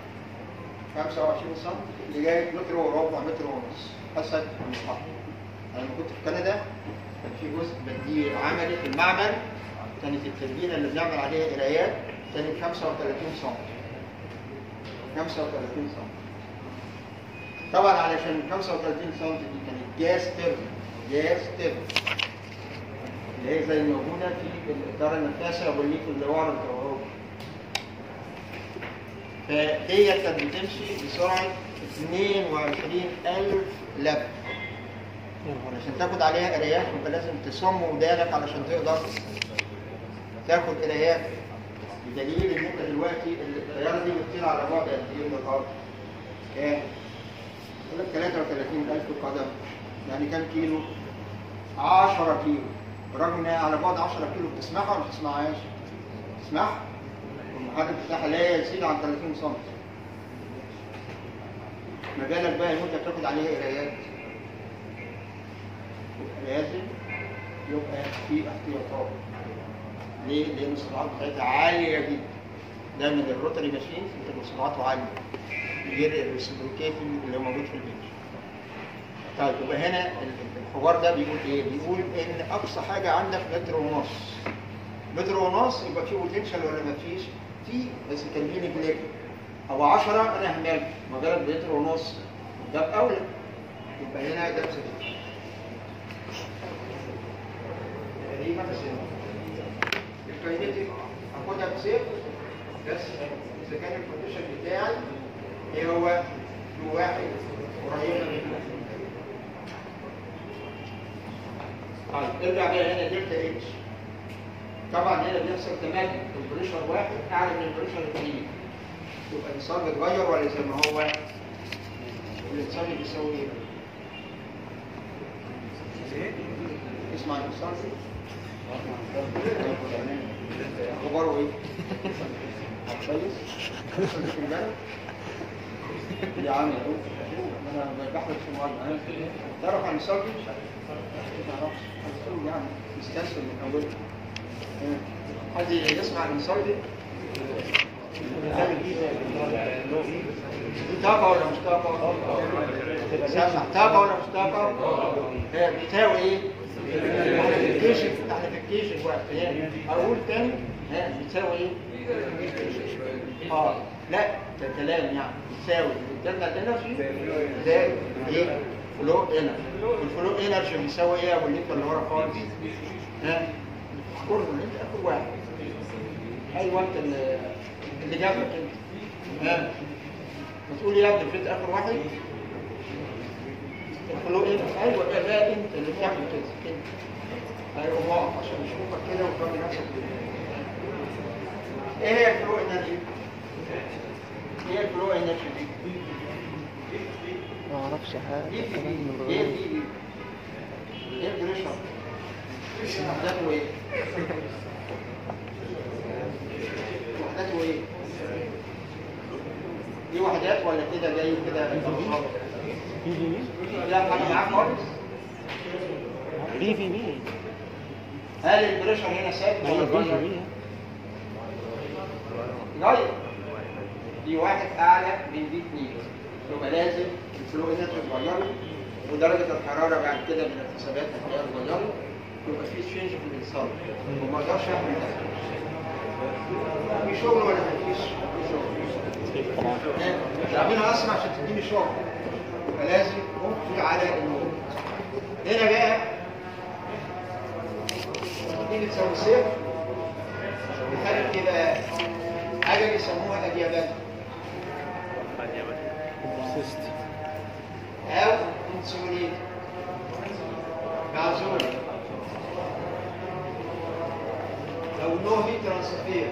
25 سم لغايه متر وربع متر ونص حسب المصلحه انا لما كنت في كندا كان في جزء بديه عملي في المعمل كانت التربينه اللي بنعمل عليها قرايات كانت 35 سم 35 سم طبعا علشان 35 سم دي كانت جاز ترم جاز ترم اللي هي زي الموجودة في الإدارة النفاسة والليف اللي ورا الكهرباء فهي كانت بتمشي بسرعة 22000 لف علشان تاخد عليها قرايات يبقى لازم تصم ودانك علشان تقدر تاخد قرايات بدليل ان انت دلوقتي الطياره دي بتطير على بعد قد ايه من الارض؟ كام؟ يقول لك 33000 قدم يعني كام كيلو؟ 10 كيلو برغم انها على بعد 10 كيلو بتسمعها ولا ما بتسمعهاش؟ تسمعها؟ والمحرك بتاعها لا يزيد عن 30 سم مجالك بقى ان انت تاخد عليها قرايات لازم يبقى في احتياطات ليه؟ لان السرعات بتاعتها عاليه جدا دايما الروتري ماشين بتبقى سرعته عاليه غير الريسبروكيتنج اللي هو موجود في البنش طيب يبقى هنا الحوار ده بيقول ايه؟ بيقول ان اقصى حاجه عندك متر ونص متر ونص يبقى فيه بوتنشال ولا ما فيش؟ في بس كان ليه نجلك او 10 انا همال مجرد متر ونص ده اولى يبقى هنا ده بسبب دي مثلا الكاينيتيك هاخدها بصفر بس اذا كان الكونديشن بتاعي ايه هو يو واحد قريبه منه طيب ارجع بقى هنا دلتا اتش طبعا هنا بيحصل تماكن البريشر واحد اعلى من البريشر اثنين يبقى الانسان بيتغير ولا زي ما هو الانسان بيساوي ايه؟ اسمع الانسان اخباره ايه؟ كويس؟ في البلد؟ يا عم انا بحرق في المعلم تعرف عن الصلب؟ ما اعرفش الصلب يعني مستسلم من اوله حد يسمع عن الصلب؟ دي طاقة ولا مش طاقة؟ سامع طاقة ولا مش طاقة؟ هي بتساوي ايه؟ احنا في الكيشن احنا في الكيشن وقت اقول تاني ها بتساوي ايه؟ اه لا ده كلام يعني بتساوي الدلتا انرجي زائد ايه؟ فلو انرجي الفلو انرجي بيساوي ايه يا ابو الليفه اللي ورا خالص؟ ها؟ كله انت اخر واحد ايوه انت اللي اللي جابك انت ها؟ بتقول يا ابني فيت اخر واحد؟ الفلو ايه؟ ايوه ده انت اللي بتعمل كده انت ايوه واقف عشان يشوفك كده وتعمل نفسك كده ايه هي الفلو انرجي؟ ايه الفلو انرجي دي؟ ما اعرفش حاجه دي في كمان دي من ايه غير دي دي؟ ايه البريشر؟ وحداته ايه؟ وحداته ايه؟ دي وحدات ولا كده جاي كده في في بي لا حاجه معاك خالص في في بي هل البريشر هنا ثابت ما هي ولا في في اتغير؟ بي اتغير دي واحد اعلى من دي اثنين يبقى لازم الفلو انرجي اتغيرت ودرجه الحراره بعد كده من الحسابات هتلاقيها اتغيرت يبقى في تشينج في الانسان وما اقدرش اعمل ده في شغل ولا ما فيش؟ في شغل طبعا تعملها اسرع عشان تديني شغل يبقى لازم في على النور هنا بقى تيجي تسوي صفر بتخلي كده حاجه بيسموها اديابات بروسيست او انسولين معزول او نو هيت ترانسفير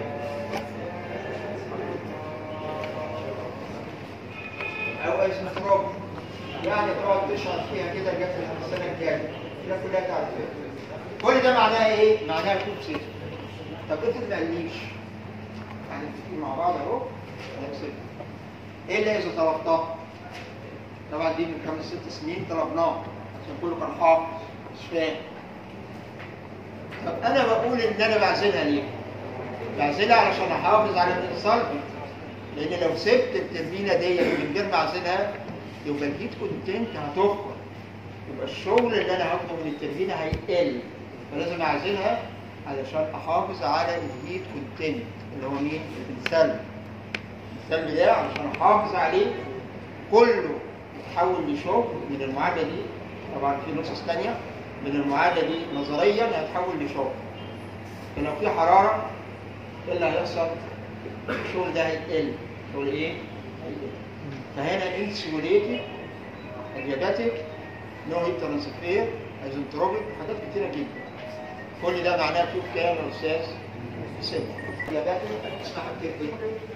او ايزوتروب يعني تقعد تشعر فيها كده لغايه السنه الجايه كده كلها تعرفها كل ده معناه ايه؟ معناه كوب سيت طب افرض ما قاليش يعني نتفق مع بعض اهو هنكسب ايه اللي اذا طلبتها؟ طبعا دي من خمس ست سنين طلبناه عشان كله كان حافظ مش فاهم طب انا بقول ان انا بعزلها ليه؟ بعزلها علشان احافظ على الانسالبي لان لو سبت التربينه ديت من غير ما اعزلها يبقى الهيت كونتنت هتخبط يبقى الشغل اللي انا هاخده من التربينه هيقل فلازم اعزلها علشان احافظ على الهيت كونتنت اللي هو مين؟ السلب السلب ده علشان احافظ عليه كله يتحول لشغل من المعادله دي طبعا في نصوص ثانيه من المعادله دي نظريا هتحول لشغل فلو في حراره ايه اللي هيحصل؟ الشغل ده هيقل شغل ايه؟ هيقل فهنا انسيوليتد ادياباتيك نو هيت ترانسفير ايزنتروبيك حاجات كتيره جدا كل ده معناه كيوب كام يا استاذ؟ سنة ادياباتيك اسمها كتير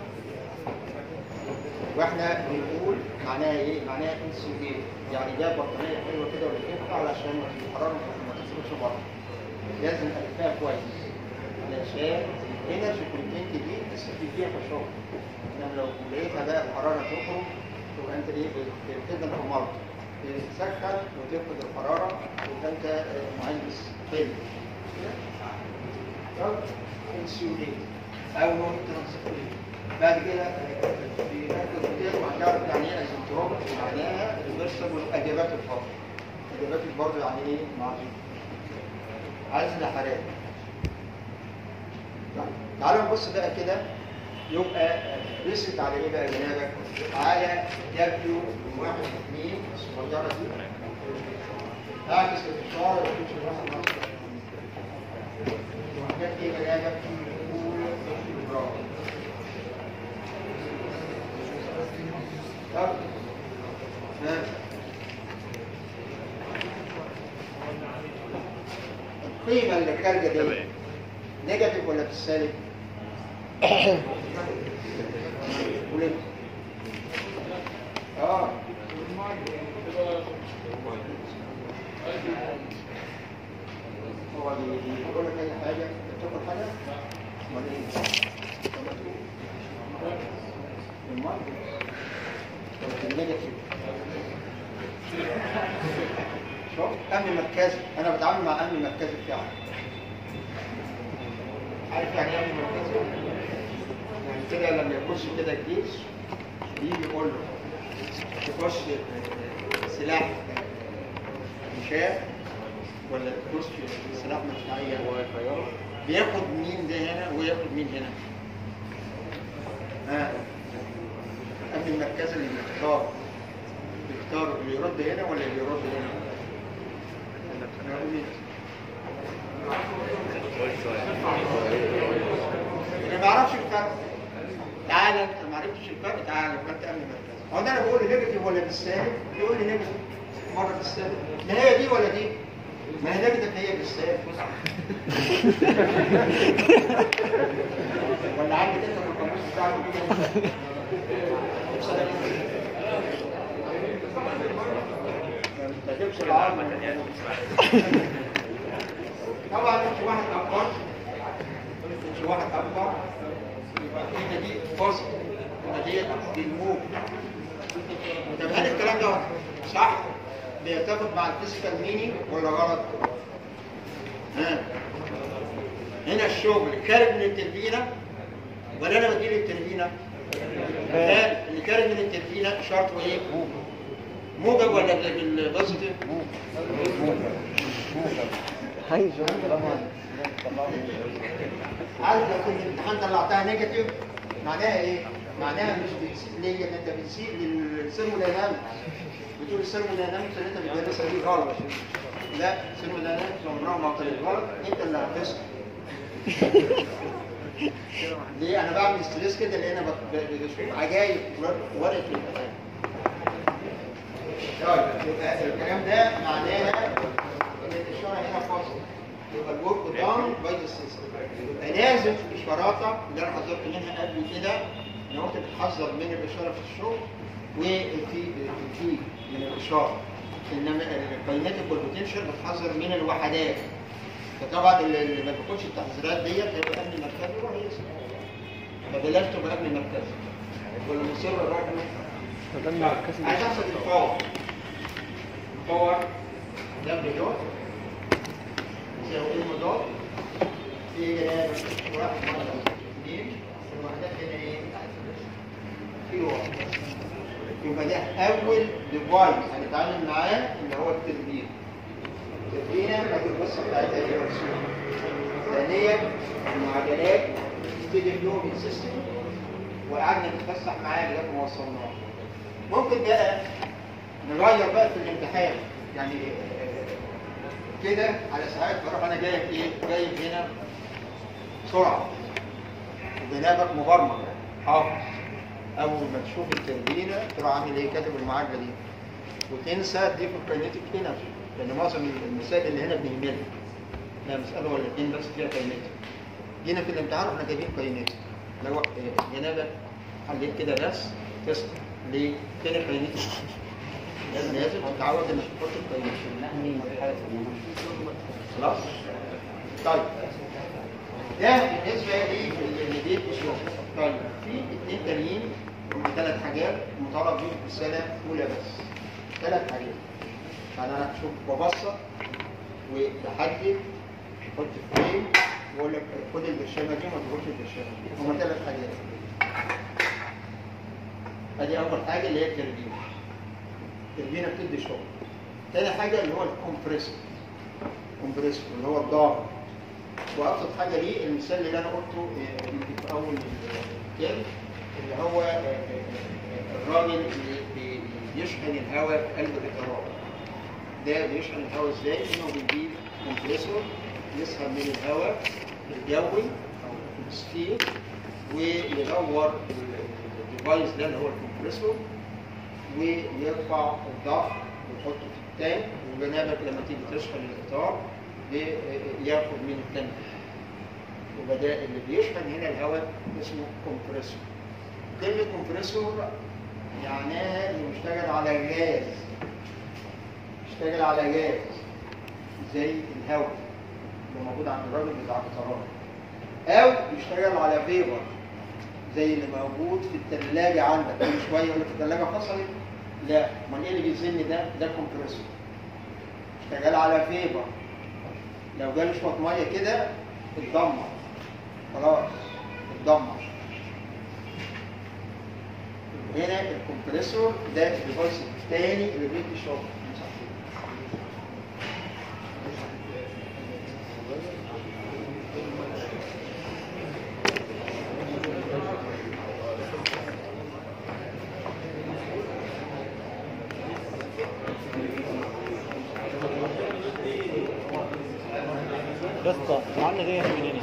واحنا بنقول معناها ايه؟ معناها انسولين يعني ده بطاريه حلوه كده ولقيتها علشان الحراره ما تخرجش بره لازم الفها كويس علشان الانرجي كونتنت دي تستفيد فيها في الشغل انما لو لقيتها بقى الحراره تخرج تبقى انت ايه بتخدم في مرض تسخن وتفقد الحراره ويبقى انت آه، مهندس فيلم انسيولين او نون ترانسفيرين بعد كده بناخد كتير وهنعرف يعني ايه ايزنتروبيك ومعناها ريفرسبل اجابات الفرد اجابات الفرد يعني ايه معروف عزل حراري طيب، تعالوا نبص بقى كده يبقى رست على ايه بقى جنابك؟ على دبليو واحد اثنين الصغيره دي اعكس الاشاره وتمشي الراس مصر وحاجات ايه جنابك؟ قول برافو طب ها. القيمه اللي خارجه دي تمام نيجاتيف ولا بالسالب؟ قول اه هو بي- بيقول لك اي حاجه بتاكل حاجه؟ امال ايه؟ المرض طب النيجاتيف شوف امن مركزي انا بتعامل مع امن مركزي فعلا عارف يعني ايه امن مركزي؟ يعني كده لما يخش كده الجيش يجي يقول له تخش سلاح مشاة ولا تخش سلاح مدفعية بياخد مين ده هنا وياخد مين هنا ها الامن المركزي اللي بيختار بيختار اللي يرد هنا ولا اللي يرد هنا أنا أقول إيه؟ انا ما اعرفش الفرق تعالى انت ما عرفتش الفرق تعالى يبقى انت امن مركزي هو ده انا بقول نيجاتيف ولا بالسالب يقول لي نيجاتيف مره بالسالب ما هي دي ولا دي ما هي نيجاتيف هي بالسالب ولا عندك انت في القاموس بتاعك كده ما تجيبش العرض طبعا مش واحد اكبر مش واحد اكبر يبقى هنا دي فصل يبقى دي الموج طب هل الكلام ده صح بيتفق مع الفيزيكال مينينج ولا غلط؟ ها هنا الشغل خارج من التربينه ولا انا بديل التربينه؟ لا اللي خارج من التربينه شرطه ايه؟ موجب ولا بالبوزيتيف؟ هاي جو طبعا عارف لو كنت الامتحان طلعتها نيجاتيف معناها ايه؟ معناها مش بتسيء ليا ان انت بتسيء للثيرموداينامكس بتقول الثيرموداينامكس اللي انت بتدرسها دي غلط لا الثيرموداينامكس عمرها ما طلعت غلط انت اللي هتسقط ليه انا بعمل ستريس كده لان انا بت- ب- بشوف عجايب في ورقه الامتحان طيب يبقى الكلام ده معناها ان الاشاره هنا فاصل يبقى الورك داون باي ذا سيستم يبقى لازم في الاشارات اللي انا حذرت منها قبل كده انا قلت بتحذر من الاشاره في الشغل وفي في من الاشاره انما الكايناتيك والبوتنشال بتحذر من الوحدات فطبعا اللي اللي ما بياخدش التحذيرات ديت هيبقى امن مركزي يروح يسمع فبلاش تبقى امن مركزي ولا مصر الراجل ده المركز عايز احسب الباور الباور ده بدوت يساوي ام دوت في واحد مرة اثنين الوحدات هنا ايه؟ في واحد يبقى ده اول ديفايس هنتعامل معاه اللي هو التربين التربينه لكن القصه بتاعتها ايه مرسومه ثانيا المعادلات ستيدي فلومين سيستم وقعدنا نتفسح معاه لغايه ما وصلنا ممكن بقى نغير بقى في الامتحان يعني آه، كده على ساعات بروح انا جايب ايه؟ جايب هنا سرعه وجنابك مبرمج حافظ اول ما تشوف التمرينه تروح عامل ايه؟ كاتب المعادله دي وتنسى تضيف الكاينيتيك انرجي لان معظم المسائل اللي هنا بنهملها لا مساله ولا اتنين بس فيها كاينيتيك جينا في الامتحان احنا جايبين كاينيتيك لو آه، جنابك حليت كده بس تسقط ليه؟ فين الكاينيتيك؟ لازم لازم تتعود انك تحط الكاينيتيك خلاص؟ طيب ده بالنسبه لي اللي دي الشغل طيب في اثنين تانيين هم ثلاث حاجات حاجات مطالب بيهم في السنه الاولى بس ثلاث حاجات انا اشوف ببسط وتحدد حط فريم واقول لك خد البرشامه دي وما تاخدش البرشامه دي هما ثلاث حاجات ادي اول حاجه اللي هي التربينه التربينه بتدي شغل تاني حاجه اللي هو الكومبريسور كومبريسور اللي هو الضغط وابسط حاجه ليه المثال اللي انا قلته آه، يمكن في اول الكلام اللي هو آه، آه، آه، الراجل اللي بي- بيشحن الهواء في قلب الاطارات ده بيشحن الهواء ازاي؟ انه بيجيب كومبريسور يسحب من الهواء الجوي او الاتموسفير ويدور الديفايس ده اللي هو الكمبريسور ويرفع الضغط ويحطه في التانك وبنابك لما تيجي تشحن الاطار بي- ياخد من التانك يبقى ده اللي بيشحن هنا الهواء اسمه كومبريسور كلمة كومبريسور معناها انه بيشتغل على غاز بيشتغل على غاز زي الهواء اللي موجود عند الراجل بتاع القطارات او يشتغل على فيبر زي اللي موجود في الثلاجه عندك كل شويه يقول لك الثلاجه فصلت لا امال ايه اللي بيزن ده ده كومبريسور اشتغل على فيبر لو جالي شويه ميه كده اتدمر خلاص اتدمر هنا الكمبريسور ده الديفايس الثاني اللي بيدي شغل يا اسطى معانا جايه من هنا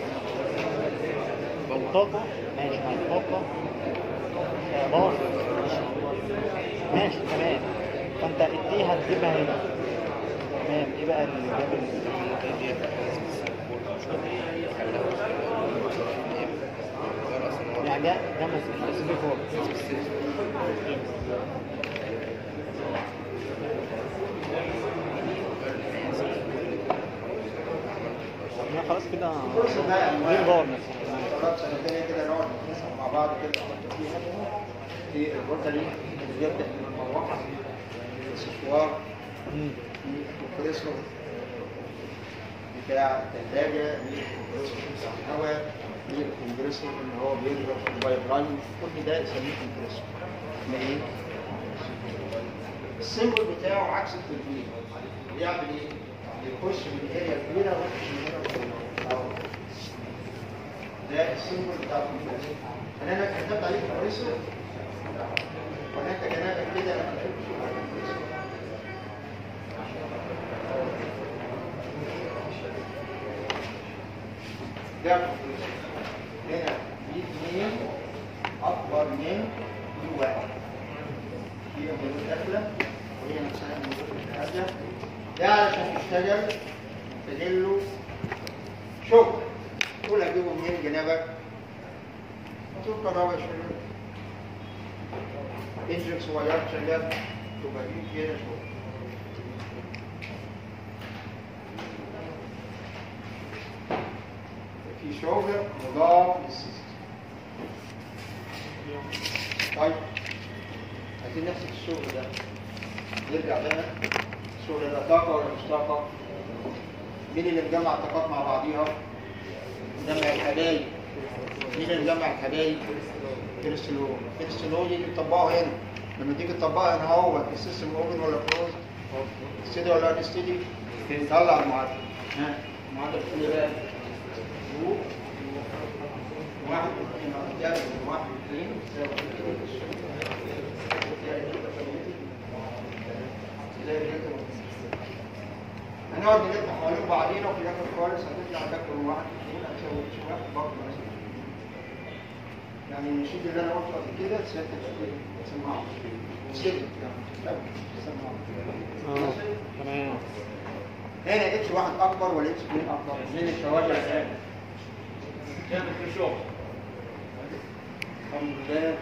الطاقه ماشي مع الطاقه آه، باظ ماشي تمام فانت اديها تجيبها هنا تمام ايه بقى اللي جاب ال- يعني ده ده سبيك هو لا خلاص كده بص بقى دي الباور مثلا خلاص سنتين كده نقعد نسمع مع بعض كده نحط فيها في الغرفه دي اللي بيبدا من المروحه الاكسسوار مم. الكمبريسور بتاع الثلاجه الكمبريسور بتاع الهواء الكمبريسور اللي هو بيضرب في الواير لاين كل ده يسميه كمبريسور ما ايه؟ السيمبل بتاعه عكس التربيل بيعمل ايه؟ يخش من اريا كبيره ويخش من اريا صغيره أهو. ده السيمبل بتاع الكمبريسور انا انا كتبت عليه كمبريسور ولا انت كلامك كده انا كتبت كمبريسور ده كمبريسور هنا دي اثنين اكبر من دي واحد دي موجودة داخلة وهي نفسها موجودة خارجة ده علشان يشتغل محتاجين له شغل تقول اجيبه منين جنابك؟ موتور كهرباء شغال انجن صغير شغال تبقى دي كده شغل في شغل مضاف للسيستم طيب عايزين نفس الشغل ده نرجع بقى شغل ده طاقة ولا مش طاقة؟ مين اللي مجمع الطاقات مع بعضيها؟ مجمع الحبايب مين اللي مجمع الحبايب؟ كريستالون كريستالون يجي تطبقه هنا لما تيجي تطبقها هنا هو السيستم اوبن ولا كلوز؟ ستيدي ولا ان ستيدي؟ طلع المعادلة ها المعادلة بتقول ايه بقى؟ رو واحد اثنين واحد واحد اثنين هنقعد نلف حوالين بعضينا وفي الاخر خالص هتطلع تاكل واحد اثنين هتساوي اتش واحد برضه نفس الكلام. يعني النشيد اللي انا قلته قبل كده سيادتك تسمعه سيادتك يعني تسمعه اه تمام هنا اتش واحد اكبر ولا اتش اثنين اكبر؟ من التوابع الان كان في شغل الحمد لله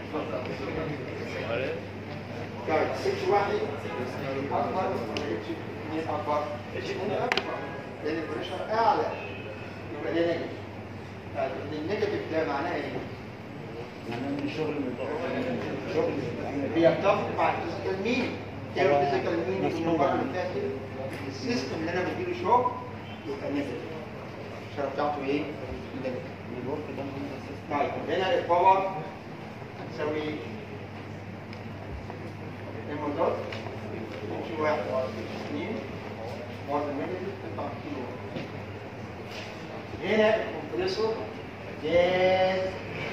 طيب اتش واحد اكبر ولا اتش اثنين اكبر؟ اتش اثنين اكبر لان البريشر اعلى يبقى ده نيجاتيف طيب النيجاتيف ده معناه ايه؟ يعني من شغل من شغل هي بتفق مع الفيزيكال مين كده هو الفيزيكال مين مفهوم. المره اللي فاتت السيستم اللي انا بديله شغل يبقى نيجاتيف الشرط بتاعته ايه؟ نيجاتيف الورك ده مهم أساساً. طيب هنا الباور هتساوي ايه؟ المضاد في واحد اثنين واحد منهم تطلع كيلو هنا الكمبريسور جاز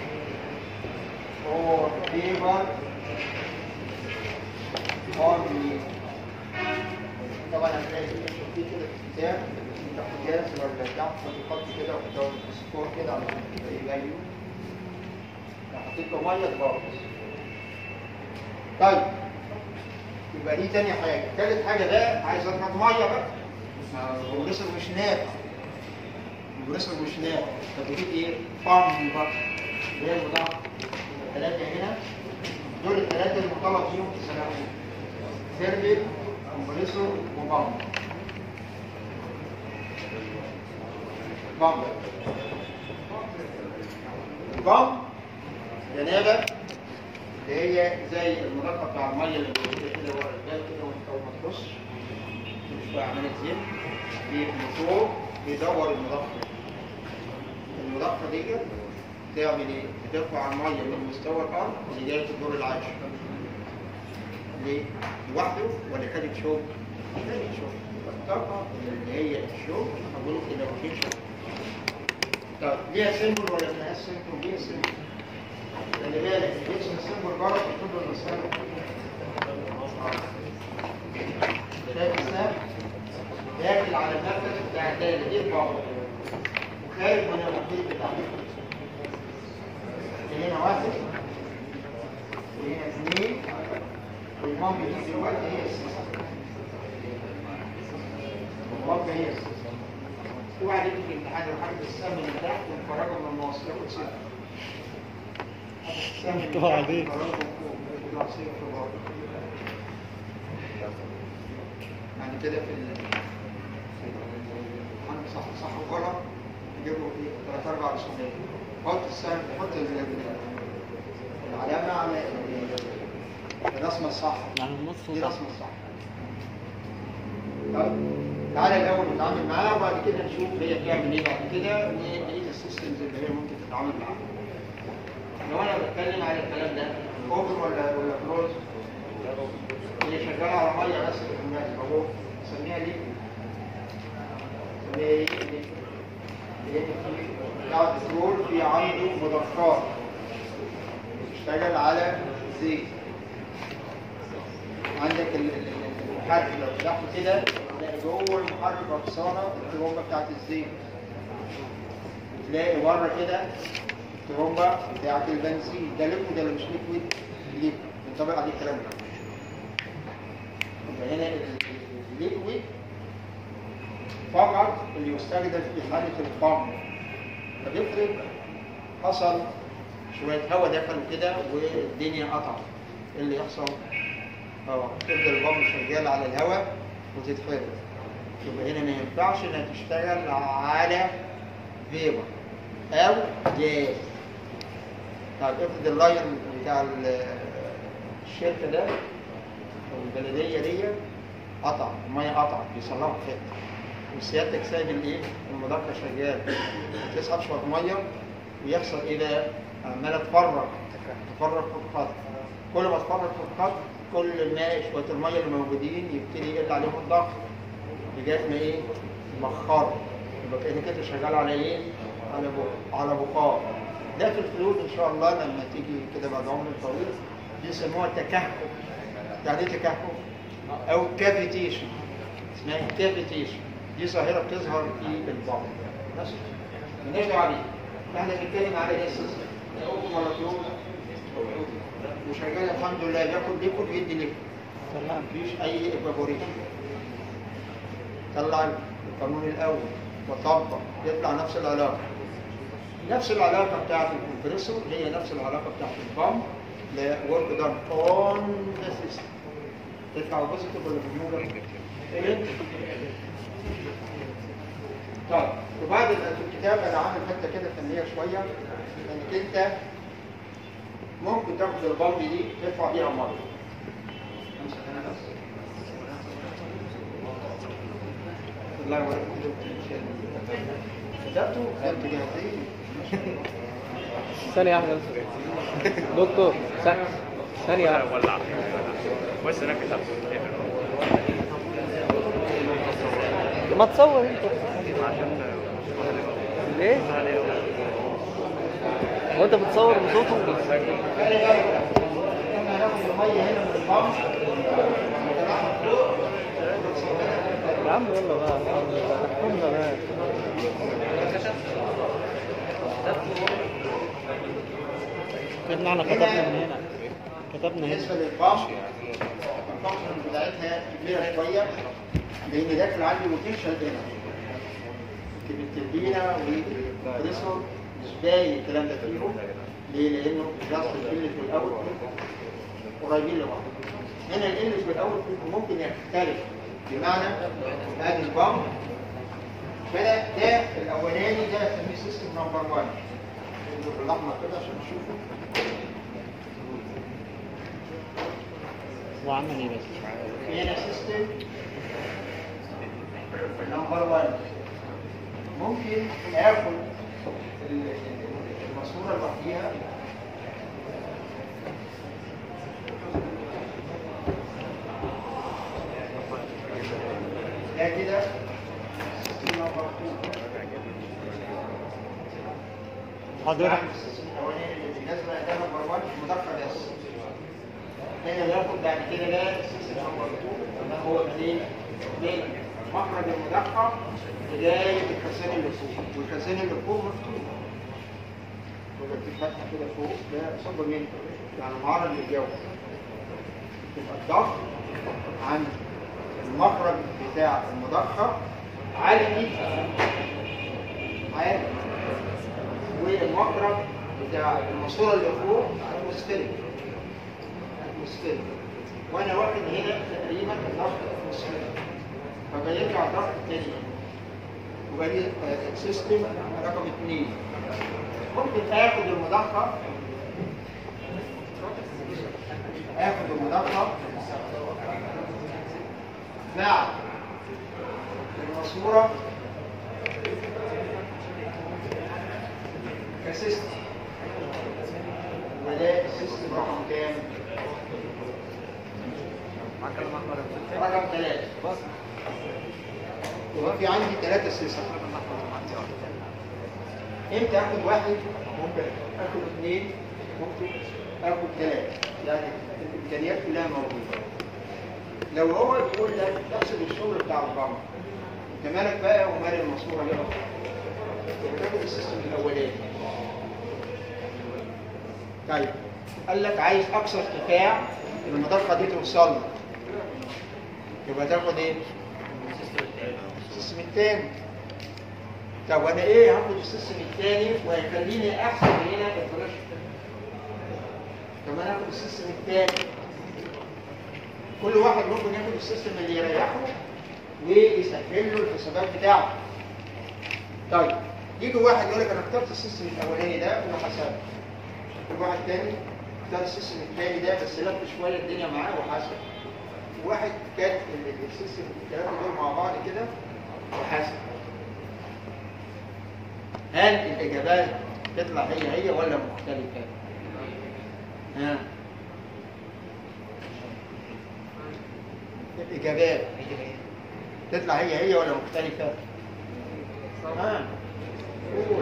اور فيبر اونلي طبعا هتلاقي في كده في الكتاب تحت جاز ولا تحت خط كده وتحط سكور كده على اي فاليو لو حطيت له ميه تبوظ طيب يبقى دي تاني حاجه تالت حاجه بقى عايز اضغط ميه بقى الكمبريسور مش نافع الكمبريسور مش نافع فبجيب ايه؟ بامب بقى اللي هي المضاعف الثلاثه هنا دول الثلاثه اللي مطالب فيهم في السنه الاولى سيرفيت كومبريسور وبامب بامب البامب جنابه اللي هي زي المرقه بتاع الميه اللي موجوده كده ورا الباب كده وانت اول ما تخش مش بقى عمليه زين بيفوق بيدور المضخه المضخه دي بتعمل ايه؟ بترفع الميه من مستوى الارض لغايه الدور العاشر ليه؟ لوحده ولا كانت شوك؟ كانت شوك الطاقه اللي هي الشوك حولت الى روتيشن طيب ليها سيمبل ولا ملهاش سيمبل؟ ليها سيمبل خلي بالك الاسم السيمبل بره في الطب المصري شايف السهم؟ داخل على المركز بتاع الدايره دي البابا وخارج من المحيط بتاعها هنا واحد وهنا اثنين والمام دي دلوقتي هي السيستم المام هي السيستم اوعى تيجي في الامتحان لو حد السهم من تحت ومفرجه من النص ياخد صفر مفتوح عليك. يعني كده في ال عند صح صح وغلط يجيبوا ايه ثلاث اربع رسومات حط السهم حط ال- العلامه على ال- الرسمه الصح يعني النص دي وتحت. رسمه الصح طيب تعالى الاول نتعامل معاها وبعد كده نشوف هي بتعمل ايه بعد كده وايه السيستمز اللي هي ممكن تتعامل معاها لو انا بتكلم على الكلام ده اوبن ولا ولا كلوز هي شغاله على ميه بس بالمناسبه اهو نسميها ليه نسميها ايه ليه؟ لان في بتاع البترول في عنده مضخات بتشتغل على زيت عندك ال- ال- ال- المحرك لو فتحته كده تلاقي جوه المحرك غطسانه الترومبه بتاعت الزيت تلاقي بره كده الترومبه بتاعت البنزين ده ليكويد ولا مش ليكويد؟ ليكويد بينطبق عليه الكلام ده يبقى هنا ال- ال- الليكويد فقط اللي يستخدم في حاله البامب فبيفرق حصل شويه هواء دخلوا كده والدنيا قطعت ايه اللي يحصل؟ اه تفضل البامب شغال على الهواء وتتحرق يبقى هنا ما ينفعش انها تشتغل على فيبر او جاز طيب افرض اللاين بتاع ال- الشركه ده او البلديه دي قطع الميه قطعت بيصلحوا في حته وسيادتك سايب الايه المضخه شغال تسحب شويه ميه ويحصل ايه بقى عماله تفرغ تفرغ في الخط كل ما تفرغ في الخط كل الماء شويه الميه اللي موجودين يبتدي يقل عليهم الضغط لغايه ما ايه يبخروا يبقى كانك كده شغال على ايه على بو... على بخار ده في الفلود ان شاء الله لما تيجي كده بعد عمر طويل بيسموها تكهف يعني ايه تكهف او كافيتيشن اسمها كافيتيشن دي ظاهره بتظهر في البعض بس مالناش دعوه بيها احنا بنتكلم على ايه السيستم اوبن ولا كلوز وشغال الحمد لله بياخد ليكويد بيدي ليكويد تمام مفيش اي ايفابوريشن طلع القانون الاول وطبق يطلع نفس العلاقه نفس العلاقه بتاعت الكمبريسور هي نفس العلاقه بتاعت البامب لورك دان اون ذا سيستم تطلع بوزيتيف ولا بالموجب؟ إيه؟ طيب وبعد ال- في الكتاب انا عامل حته كده فنيه شويه انك انت ممكن تاخد البامب دي تدفع بيها مره امسك انا بس الله يبارك فيك كتبته كتبت جاهزين ثانية واحدة بس. دكتور ثانية ثانية واحدة ولع بس انا كتبت ما تصور انت عشان ليه؟ هو انت بتصور بصوته؟ خلي بالك لما هناخد الميه هنا من البامب نطلعها فوق يا عم يلا بقى احكمنا بقى كتبنا احنا كتبنا من هنا كتبنا هنا بالنسبه للبامب الفانكشن بتاعتها كبيره شويه لان داخل عندي بوتنشال هنا التربينه والكمبريسور مش باين الكلام ده فيهم ليه؟ لانه جاست الانلت والاوت قريبين لبعض هنا الانلت والاوت ممكن يختلف بمعنى ادي البامب فده ده الاولاني ده اسميه سيستم نمبر 1 بالاحمر كده عشان نشوفه وعمل ايه بس هنا سيستم نمبر 1 ممكن اخد ال- ال- الماسوره لوحديها ده كده سيستم نمبر 2 حضرتك السيستم الاولاني اللي بالنسبه ده نمبر 1 مدخل بس هنا ياخد بعد كده ده السيستم نمبر 2 ده هو منين؟ من مخرج المدخل لغايه الخزان اللي فوق والخزان اللي فوق مفتوح وده بتتفتح كده فوق ده صب منه يعني معرض للجو تبقى الضغط عند المخرج بتاع المدخل عالي جدا عالي والمخرج بتاع الماسوره اللي فوق اتموسفيريك اتموسفيريك وانا واخد هنا تقريبا الضغط اتموسفيريك فبيرجع الضغط تاني وبقى لي سيستم رقم اثنين ممكن اخد المضخه اخد المضخه مع الماسوره كسيستم وده السيستم رقم كام؟ رقم ثلاثة يبقى في عندي ثلاثة سيستم امتى اخد واحد ممكن اخد اثنين ممكن اخد ثلاثة يعني الامكانيات كلها موجودة لو هو بيقول لك تحسب الشغل بتاع البنك انت مالك بقى ومال الماسوره هنا يبقى تاخد السيستم الاولاني طيب قال لك عايز اقصى ارتفاع المضخه دي توصل له يبقى تاخد ايه؟ السيستم الثاني طب وانا ايه هاخد السيستم الثاني وهيخليني احسب هنا الفلاش طب انا هاخد السيستم الثاني كل واحد ممكن ياخد السيستم اللي يريحه ويسهل له الحسابات بتاعته طيب يجي واحد يقول لك انا اخترت السيستم الاولاني ده وحسب واحد تاني اختار السيستم الثاني ده بس لف شويه الدنيا معاه وحسب واحد كان ال- ال- السيستم الثلاثه دول مع بعض كده وحسب هل الاجابات تطلع هي هي ولا مختلفه؟ ها الاجابات تطلع هي هي ولا مختلفه؟ ها قول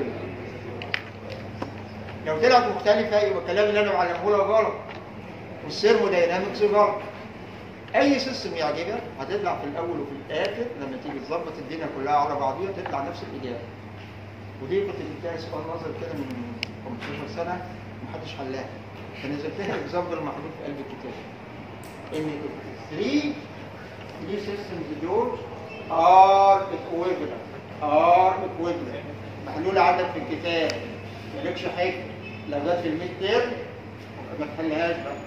لو طلعت مختلفة يبقى الكلام اللي أنا بعلمه لك غلط والسيرموداينامكس غلط أي سيستم يعجبك هتطلع في الأول وفي الآخر لما تيجي تظبط الدنيا كلها على بعضيها تطلع نفس الإجابة ودي كنت جبتها سؤال نظر كده من 15 سنة محدش حلها فنزلت لها اكزامبل محطوط في قلب الكتاب إن 3 3 سيستمز دول ار equivalent ار equivalent محلولة عندك في الكتاب مالكش حاجة لو جت في الميد تيرم ما تحلهاش بقى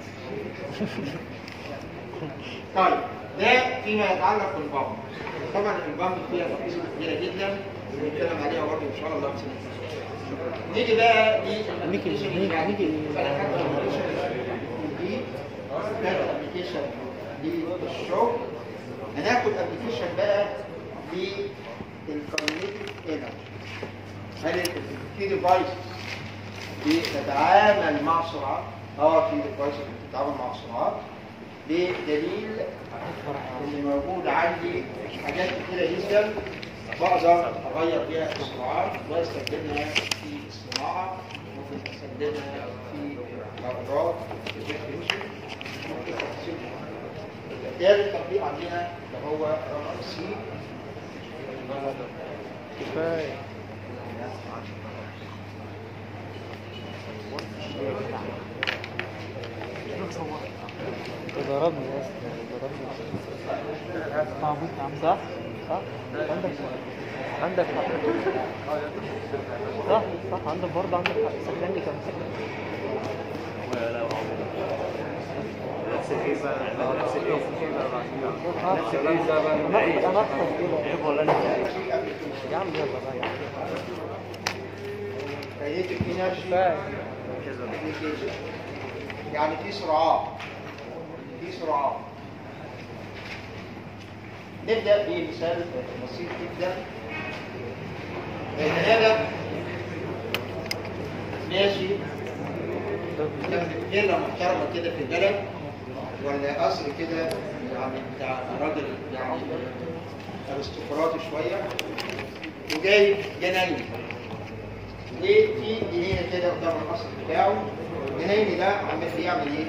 طيب ده فيما يتعلق بالبامب طبعا البامب فيها تفاصيل كبيرة جدا ونتكلم عليها برضه ان شاء الله بسنة نيجي بقى نيجي- للابلكيشن نيجي- اللي بعد نيجي- كده. فانا خدت الابلكيشن دي خدت ابلكيشن للشغل هناخد ابلكيشن بقى للكوميونيتيف انرجي هل في ديفايس بتتعامل مع سرعات اه في ديفايس بتتعامل مع سرعات بدليل اللي موجود عندي حاجات كتيرة جدا بقدر اغير بيها السرعات واستخدمها في الصناعة ممكن استخدمها في الاغراض في الديفينيشن ممكن استخدمها ثالث تطبيق عندنا اللي هو رقم سي كفاية انت ضربني يا اسطى ضربني صح صح عندك عندك حق صح صح عندك برضه عندك حق سكنني كم سكن نفس ايه بقى نفس ايه نفس انا انا احفظ كده ايه ولا انت يا عم يلا بقى يا عم كاينيتيك انرجي كفايه يعني في سرعات في سرعات نبدأ بمثال بسيط جدا بني آدم ماشي قدام فيلا محترمة كده في البلد ولا قصر كده يعني بتاع راجل يعني ارستقراطي شوية وجاي جناين وفي جنينة كده قدام القصر بتاعه الجناين ده عمال بيعمل ايه؟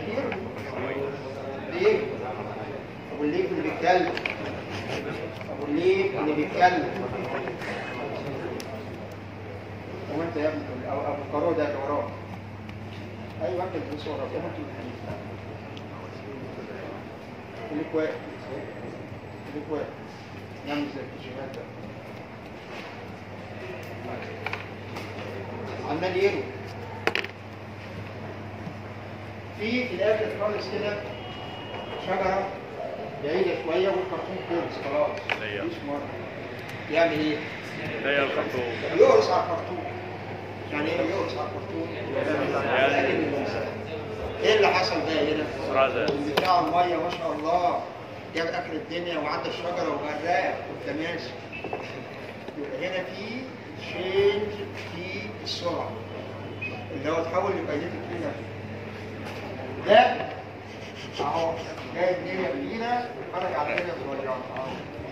ليه؟ ابو الليف اللي بيتكلم ابو الليف اللي بيتكلم وانت يا ابني او ابو القارو ده اللي وراه ايوه انت اللي بتصور ده انت اللي كويس اللي كويس نعمل زي التيشيرت ده عمال يروي في في الاخر خالص كده شجره بعيده شويه والخرطوم خلص خلاص أيوة. مفيش مره يعمل ايه؟ هي الخرطوم يقرص على الخرطوم يعني ايه يقرص على الخرطوم؟ يعني ايه اللي حصل بقى هنا؟ سرعة زاد. بتاع الميه ما شاء الله جاب اكل الدنيا وعدى الشجره وغرقها وانت ماشي يبقى هنا في تشينج في السرعه اللي هو تحول لكاينتيك انرجي ده اهو جاي الدنيا كبيره خرج على الدنيا صغيره اهو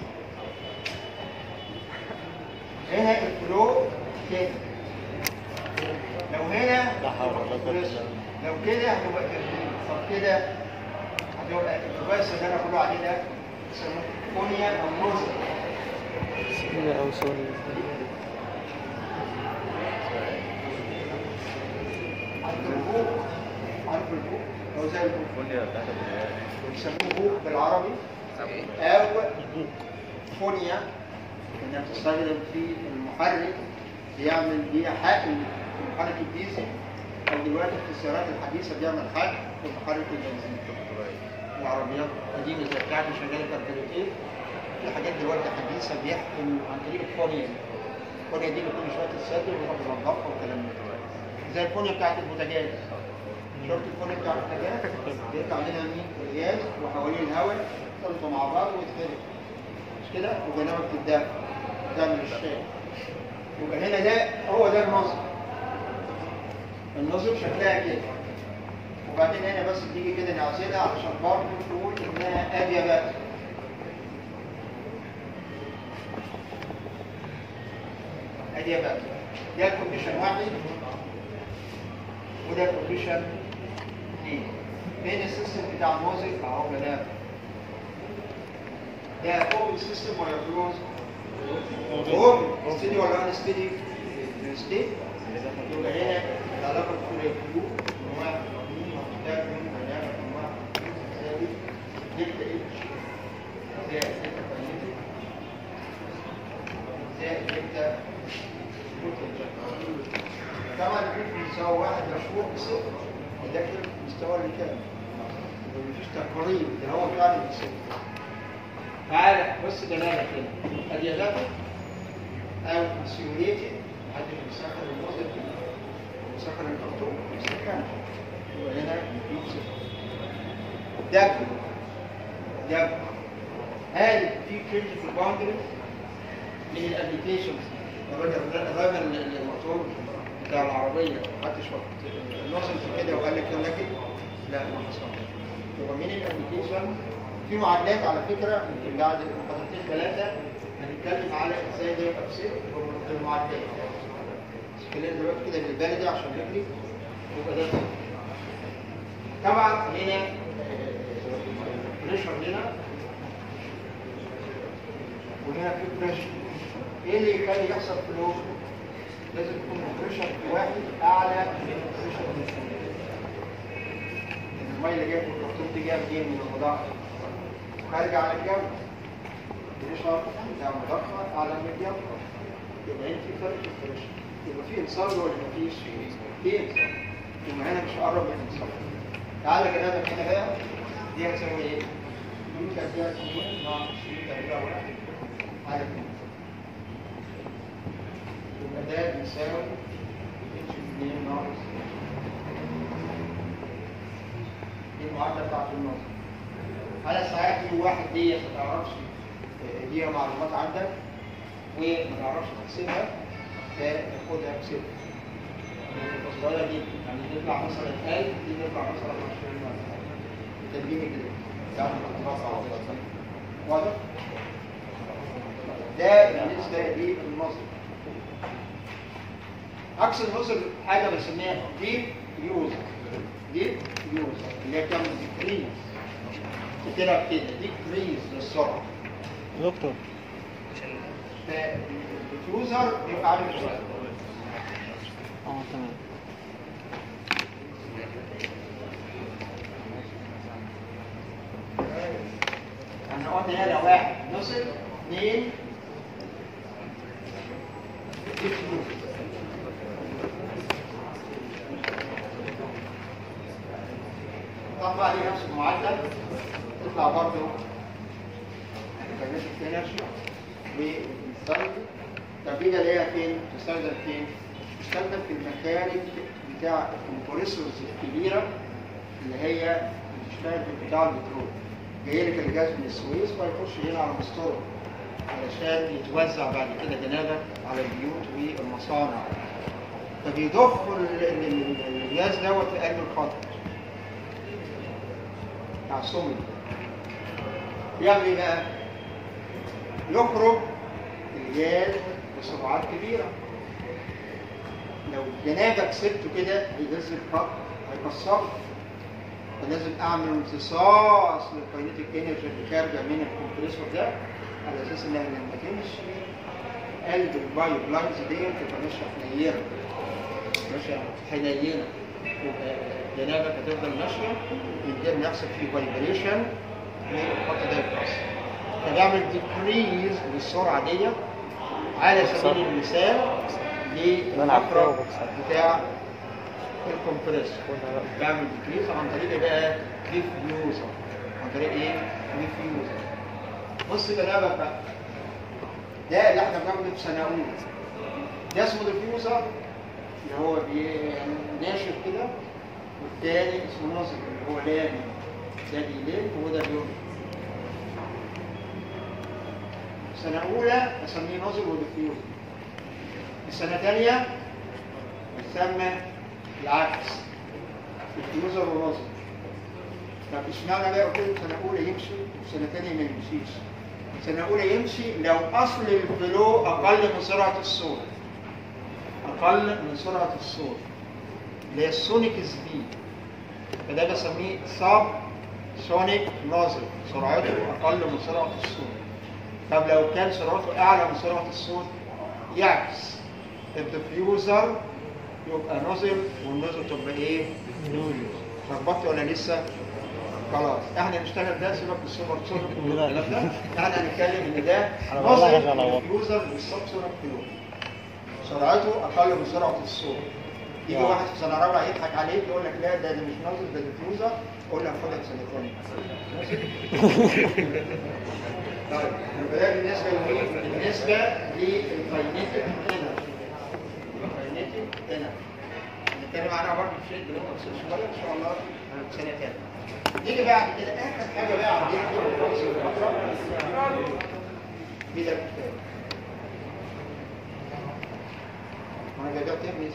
هنا الفلو كده لو هنا لا حول ولا قوة إلا بالله. لو كده هتبقى ترتيب طب كده هتبقى الكويس اللي انا بقول عليه ده يسموه كونيا او موزا سكينة او سوري عارف البوق عارف البوق هو زي البوق الفنيا بتاعت البنيان بيسموه بوق بالعربي او فونيا انها بتستخدم في المحرك بيعمل بيها حقل في المحرك الديزل او دلوقتي في السيارات الحديثه بيعمل حقل في محرك البنزين العربيات القديمه زي بتاعتي شغاله كربوريتير في حاجات دلوقتي حديثه بيحقن عن طريق الفونيا دي الفونيا دي بيكون شويه الساتر ويروح ينضفها والكلام ده زي الفونيا بتاعت البوتاجاز شفت الفونيا بتاع البوتاجاز بيطلع منها مين الغاز وحوالين الهواء يختلطوا مع بعض ويتخلط مش كده وبينما بتدافع تعمل الشاي يبقى هنا ده هو ده النظم النظم شكلها كده وبعدين هنا بس تيجي كده نعزلها عشان برضه تقول انها اديه بقى اديه بقى ده الكونديشن واحد وده الكونديشن اثنين فين السيستم بتاع الموزك اهو بنام ده اوبن سيستم ولا كلوز؟ اوبن ستيدي ولا ان ستيدي؟ ستيدي يبقى هنا العلاقه بتكون هي كلو واحد اثنين واحد ثلاثة ثلاثة واحد ثابت دلتا اتش زائد دلتا كاينيتيك زائد دلتا بوتنشال طبعا في مستوى واحد مشهور بصفر لكن المستوى اللي كام مفيش تقريب ده هو فعلا بصفر تعالى بص جمالك كده ادي غدا او سيموليتد حد بيسخن النظر بيسخن الخرطوم بيسخن وهنا يفصل دب دب هل في تشينج في الباوندري من الابلكيشنز الراجل الراجل الموتور بتاع العربيه محدش وقت نوصل في كده وقال لك يلا كده لا ما حصلش هو من الابلكيشن في معادلات على فكره يمكن بعد محاضرتين ثلاثه هنتكلم على ازاي ده يبقى بسيط المعادلات خلينا دلوقتي كده بالبلدي عشان نجري يبقى ده صح. طبعا هنا بريشر هنا وهنا في بريشر ايه اللي يخلي يحصل فلو لازم يكون البريشر في واحد اعلى من البريشر الثاني الميه اللي جايه في الخرطوم دي جايه منين من المضخه خارجه على الجو بريشر بتاع المضخه اعلى من الجو يبقى هنا في فرق في البريشر يبقى في انصار ولا مفيش في انصار يبقى هنا مش قرب من الانصار تعالى كده هنا بقى دي هتساوي ايه؟ دي كانت فيها 2 ناقص 20 تقريبا واحد على 2 يبقى ده بيساوي اتش 2 ناقص دي المعادله بتاعت النظر على ساعات في واحد دي ما تعرفش آه، دي معلومات عندك وما تعرفش تحسبها تاخدها بصفر صغيرة جدا يعني تطلع مثلا 1000 دي تطلع مثلا 20 تدريبي كده يعني واضح؟ ده بالنسبة للنظر عكس النظر حاجة بسميها ديب يوزر ديب يوزر اللي هي بتعمل ديكريز كده كده ديكريز للسرعة دكتور فالديفيوزر بيبقى عامل ازاي؟ اه تمام احنا قلنا هنا واحد نصل اثنين ديفيوزر طبق عليه نفس المعدل تطلع برضه كينيتيك انرجي وبتستخدم طب دي اللي هي فين؟ تستخدم فين؟ تستخدم في المخارج بتاع الكمبريسورز الكبيره اللي هي بتشتغل في بتاع البترول جاي لك الجاز من السويس ويخش هنا على مستوى علشان يتوزع بعد كده جنابه على البيوت والمصانع فبيضخوا ال- ال- ال- الجاز دوت في قلب الخط بتاع السمن يعمل ايه بقى؟ يخرج الجاز بسرعات كبيره لو جنابك سبته كده هينزل خط هيكسره فلازم اعمل امتصاص للكاينيتيك انرجي اللي خارجه من الكمبريسور ده على اساس انها لما تمشي قلب البايب لاينز دي تبقى ماشيه حنينه ماشيه حنينه يبقى جنابك هتفضل ماشيه من غير ما يحصل فيه فايبريشن والخط ده يتكسر فبعمل ديكريز للسرعه دي على سبيل المثال للمخرج بتاع الكمبريسور بعمل ديكريز عن طريق ايه بقى ديفيوزر عن طريق ايه ديفيوزر بص جنابك بقى ده اللي احنا بنعمله في سنه اولى ده اسمه ديفيوزر اللي هو بي- ناشف كده والتاني اسمه ناظر اللي هو لامي ده بيلم وده بيوم سنة أولى أسميه ناظر وديفيوزر السنة تانية يسمى العكس الديفيوزر وناظر طب اشمعنى بقى قلت لك سنة أولى يمشي وسنة تانية ما يمشيش سنة أولى يمشي لو أصل الفلو أقل من سرعة الصوت أقل من سرعة الصوت اللي هي السونيك سبيد فده بسميه سب سونيك نازل سرعته أقل من سرعة الصوت طب لو كان سرعته أعلى من سرعة الصوت يعكس الديفيوزر يبقى نازل والنازل تبقى إيه؟ ربطت ولا لسه؟ خلاص احنا نشتغل ده سيبك بالسوبر سونيك والكلام ده احنا هنتكلم ان ده أنا والله عايز نازل ألخبط. الديفيوزر بالسب سونيك فلو سرعته اقل من سرعه الصوت يجي آه. واحد في سنه رابعه يضحك عليك يقول لك لا ده, ده مش نازل ده ديفيوزر اقول لك خدها في سنه ثانيه طيب يبقى ده بالنسبه لمين؟ بالنسبه للكاينيتيك انرجي هنا هنتكلم عنها برضه في شيء بنقص شويه ان شاء الله سنه تانية نيجي بعد كده اخر حاجه بقى عندنا في الكورس المحاضره كده الكتاب وانا جايبها تلمس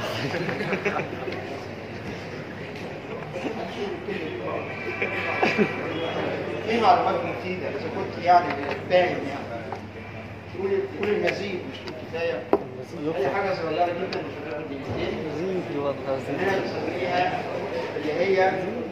ايه معلومات مفيده اذا كنت يعني فاهم يعني قول قول المزيد مش تقول كفايه اي حاجه صغيره جدا مش هتاخد دقيقتين زيد واضحة احنا زيد بنسميها اللي هي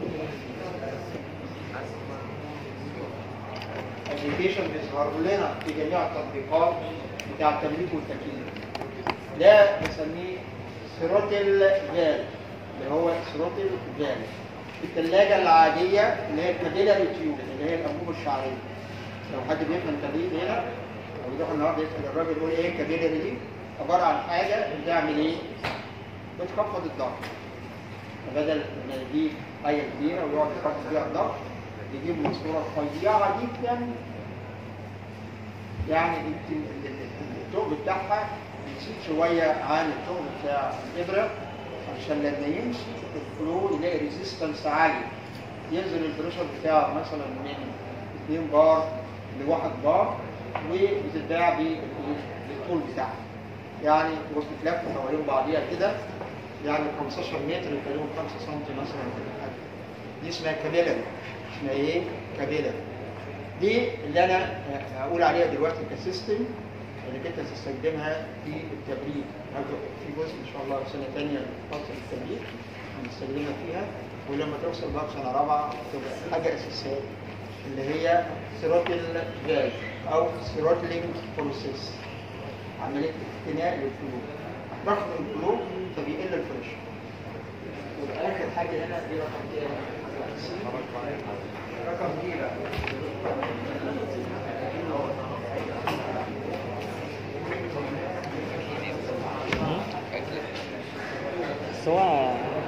ابلكيشن بيظهر لنا في جميع التطبيقات بتاع التمليك والتكييف ده بنسميه ثروتل فال اللي هو ثروتل فال الثلاجة العادية اللي هي الكابيلاري تيوب اللي هي الأنبوبة الشعرية لو حد بيفهم تمرين هنا أو بيروح النهارده يسأل الراجل يقول إيه الكابيلاري دي عبارة عن حاجة بتعمل إيه؟ بتخفض الضغط فبدل ما يجيب حاجة كبيرة ويقعد يخفض بيها الضغط يجيب ماسورة رفيعة جدا يعني يمكن ال- ال- الثقب بتاعها يزيد شوية عن الثقب بتاع الإبرة عشان لما يمشي الفلو يلاقي ريزيستنس عالي ينزل البريشر بتاعه مثلا من 2 بار ل 1 بار وبتتباع بالطول بتاعها يعني وسط لف حوالين بعضيها كده يعني 15 متر تقريبا 5 سم مثلا ولا حاجة. دي اسمها كابيلاري اسمها ايه؟ كابيلاري دي اللي انا هقول عليها دلوقتي كسيستم انك انت تستخدمها في التبريد هذا في جزء ان شاء الله في سنه ثانيه خاصه بالتبريد هنستخدمها فيها ولما توصل بقى في سنه رابعه تبقى حاجه اساسيه اللي هي ثروتل فالف او ثروتلينج بروسيس عمليه اقتناء للفلو ضغط الفلو فبيقل الفريشر يبقى اخر حاجه هنا دي رقم كام؟ رقم دي بقى بس هو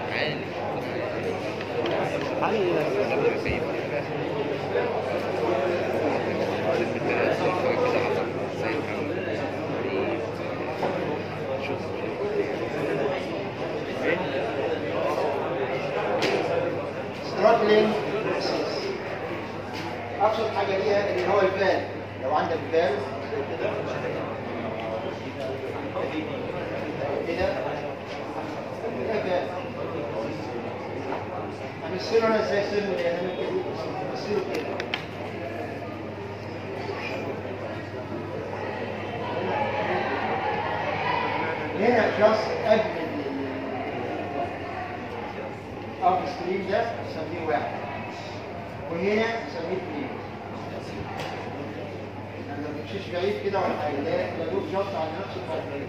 عالي ستراجلينج ابسط حاجه ليها اللي هو الفال لو عندك فال زي كده كده ده فال همثله انا ازاي سلم الديناميك دي همثله كده هنا جاست قبل اب ستريم ده نسميه واحد وهنا نسميه اثنين يعني ما بتمشيش بعيد كده ولا حاجه ده يا دوب جاست على نفس الخط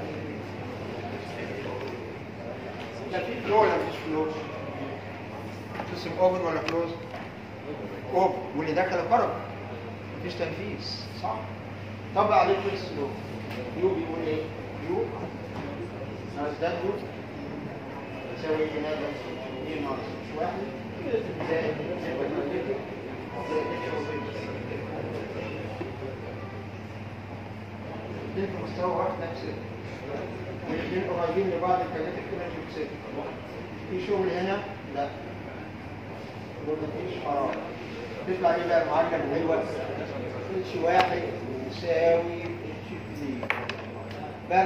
ده في فلو ولا مفيش فلو؟ اسم اوبن ولا كلوز؟ اوبن واللي دخل خرج مفيش تنفيذ صح؟ طبق عليه فلوس فلو يو بيقول ايه؟ يو ناقص ده يو تساوي ايه هذا؟ ايه ناقص واحد زائد زائد الاثنين في مستوى واحد نفس الاثنين قريبين لبعض الكلمات كده بتصير في شغل هنا؟ لا يقول مفيش حرام تطلع ايه بقى المعلم ايوه اتش واحد يساوي اتش اثنين بل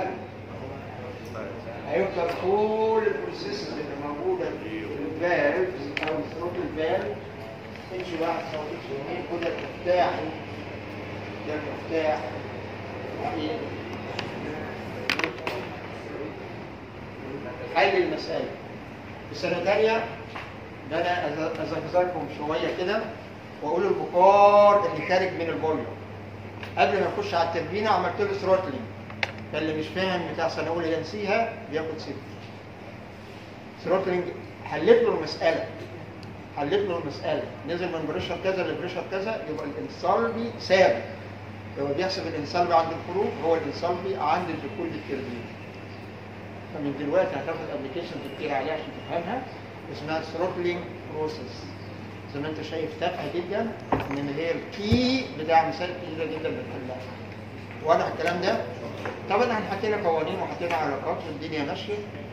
هيفضل كل البروسيسز اللي موجوده في الفالفز او الثروت الفالف اتش واحد يساوي اتش اثنين وده المفتاح ده المفتاح إيه؟ حل المسألة في سنة تانية ده انا أز- ازغزغكم شويه كده واقول البخار اللي خارج من البويلر قبل ما اخش على التربينه عملت له ثروتلينج فاللي مش فاهم بتاع سنه اولى ينسيها بياخد صفر ثروتلينج حلت له المساله حلت له المساله نزل من بريشر كذا لبريشر كذا يبقى الانسالبي ثابت هو بيحسب الانسالبي عند الخروج هو الانسالبي عند دخول التربينه فمن دلوقتي هتاخد ابلكيشن كتير عليها عشان تفهمها اسمها ثروتلينج بروسيس زي ما انت شايف تافهه جدا من هي الكي بتاع مثال كبيره جدا بنحلها واضح الكلام ده؟ طبعا احنا حطينا قوانين وحطينا علاقات والدنيا ماشيه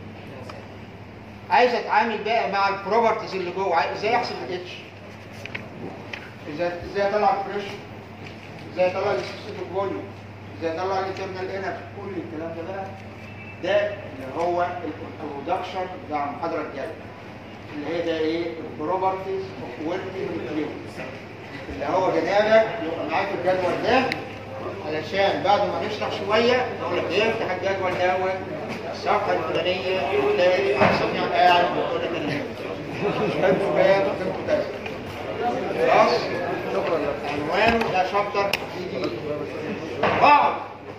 عايز اتعامل بقى مع البروبرتيز اللي جوه عايز- ازاي احسب الاتش ازاي ازاي اطلع البريشر ازاي اطلع السبيسيفيك فوليوم ازاي اطلع الانترنال انرجي كل الكلام ده بقى ده اللي هو البرودكشن بتاع المحاضره الجايه اللي هي ده ايه البروبرتيز اوف وركينج فلويد اللي هو جنابك يبقى معاك الجدول ده علشان بعد ما نشرح شويه اقول لك ايه افتح الجدول دوت الصفحه الفلانيه تلاقي سميع قاعد بيقول لك انا فهمتوا كام فهمتوا كذا خلاص شكرا لك عنوانه ده شابتر جديد بعض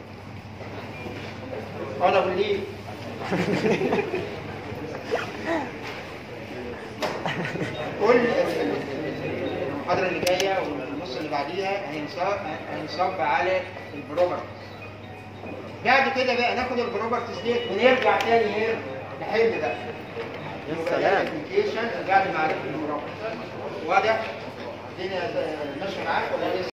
انا بالليل كل المحاضرة اللي جاية والنص اللي بعديها هينصب هينصب على البروبرتيز بعد كده بقى ناخد البروبرتيز ديت ونرجع تاني ايه نحل بقى يا سلام. الابلكيشن بعد ما عرفت البروبرتيز واضح؟ الدنيا ماشية معاك ولا لسه؟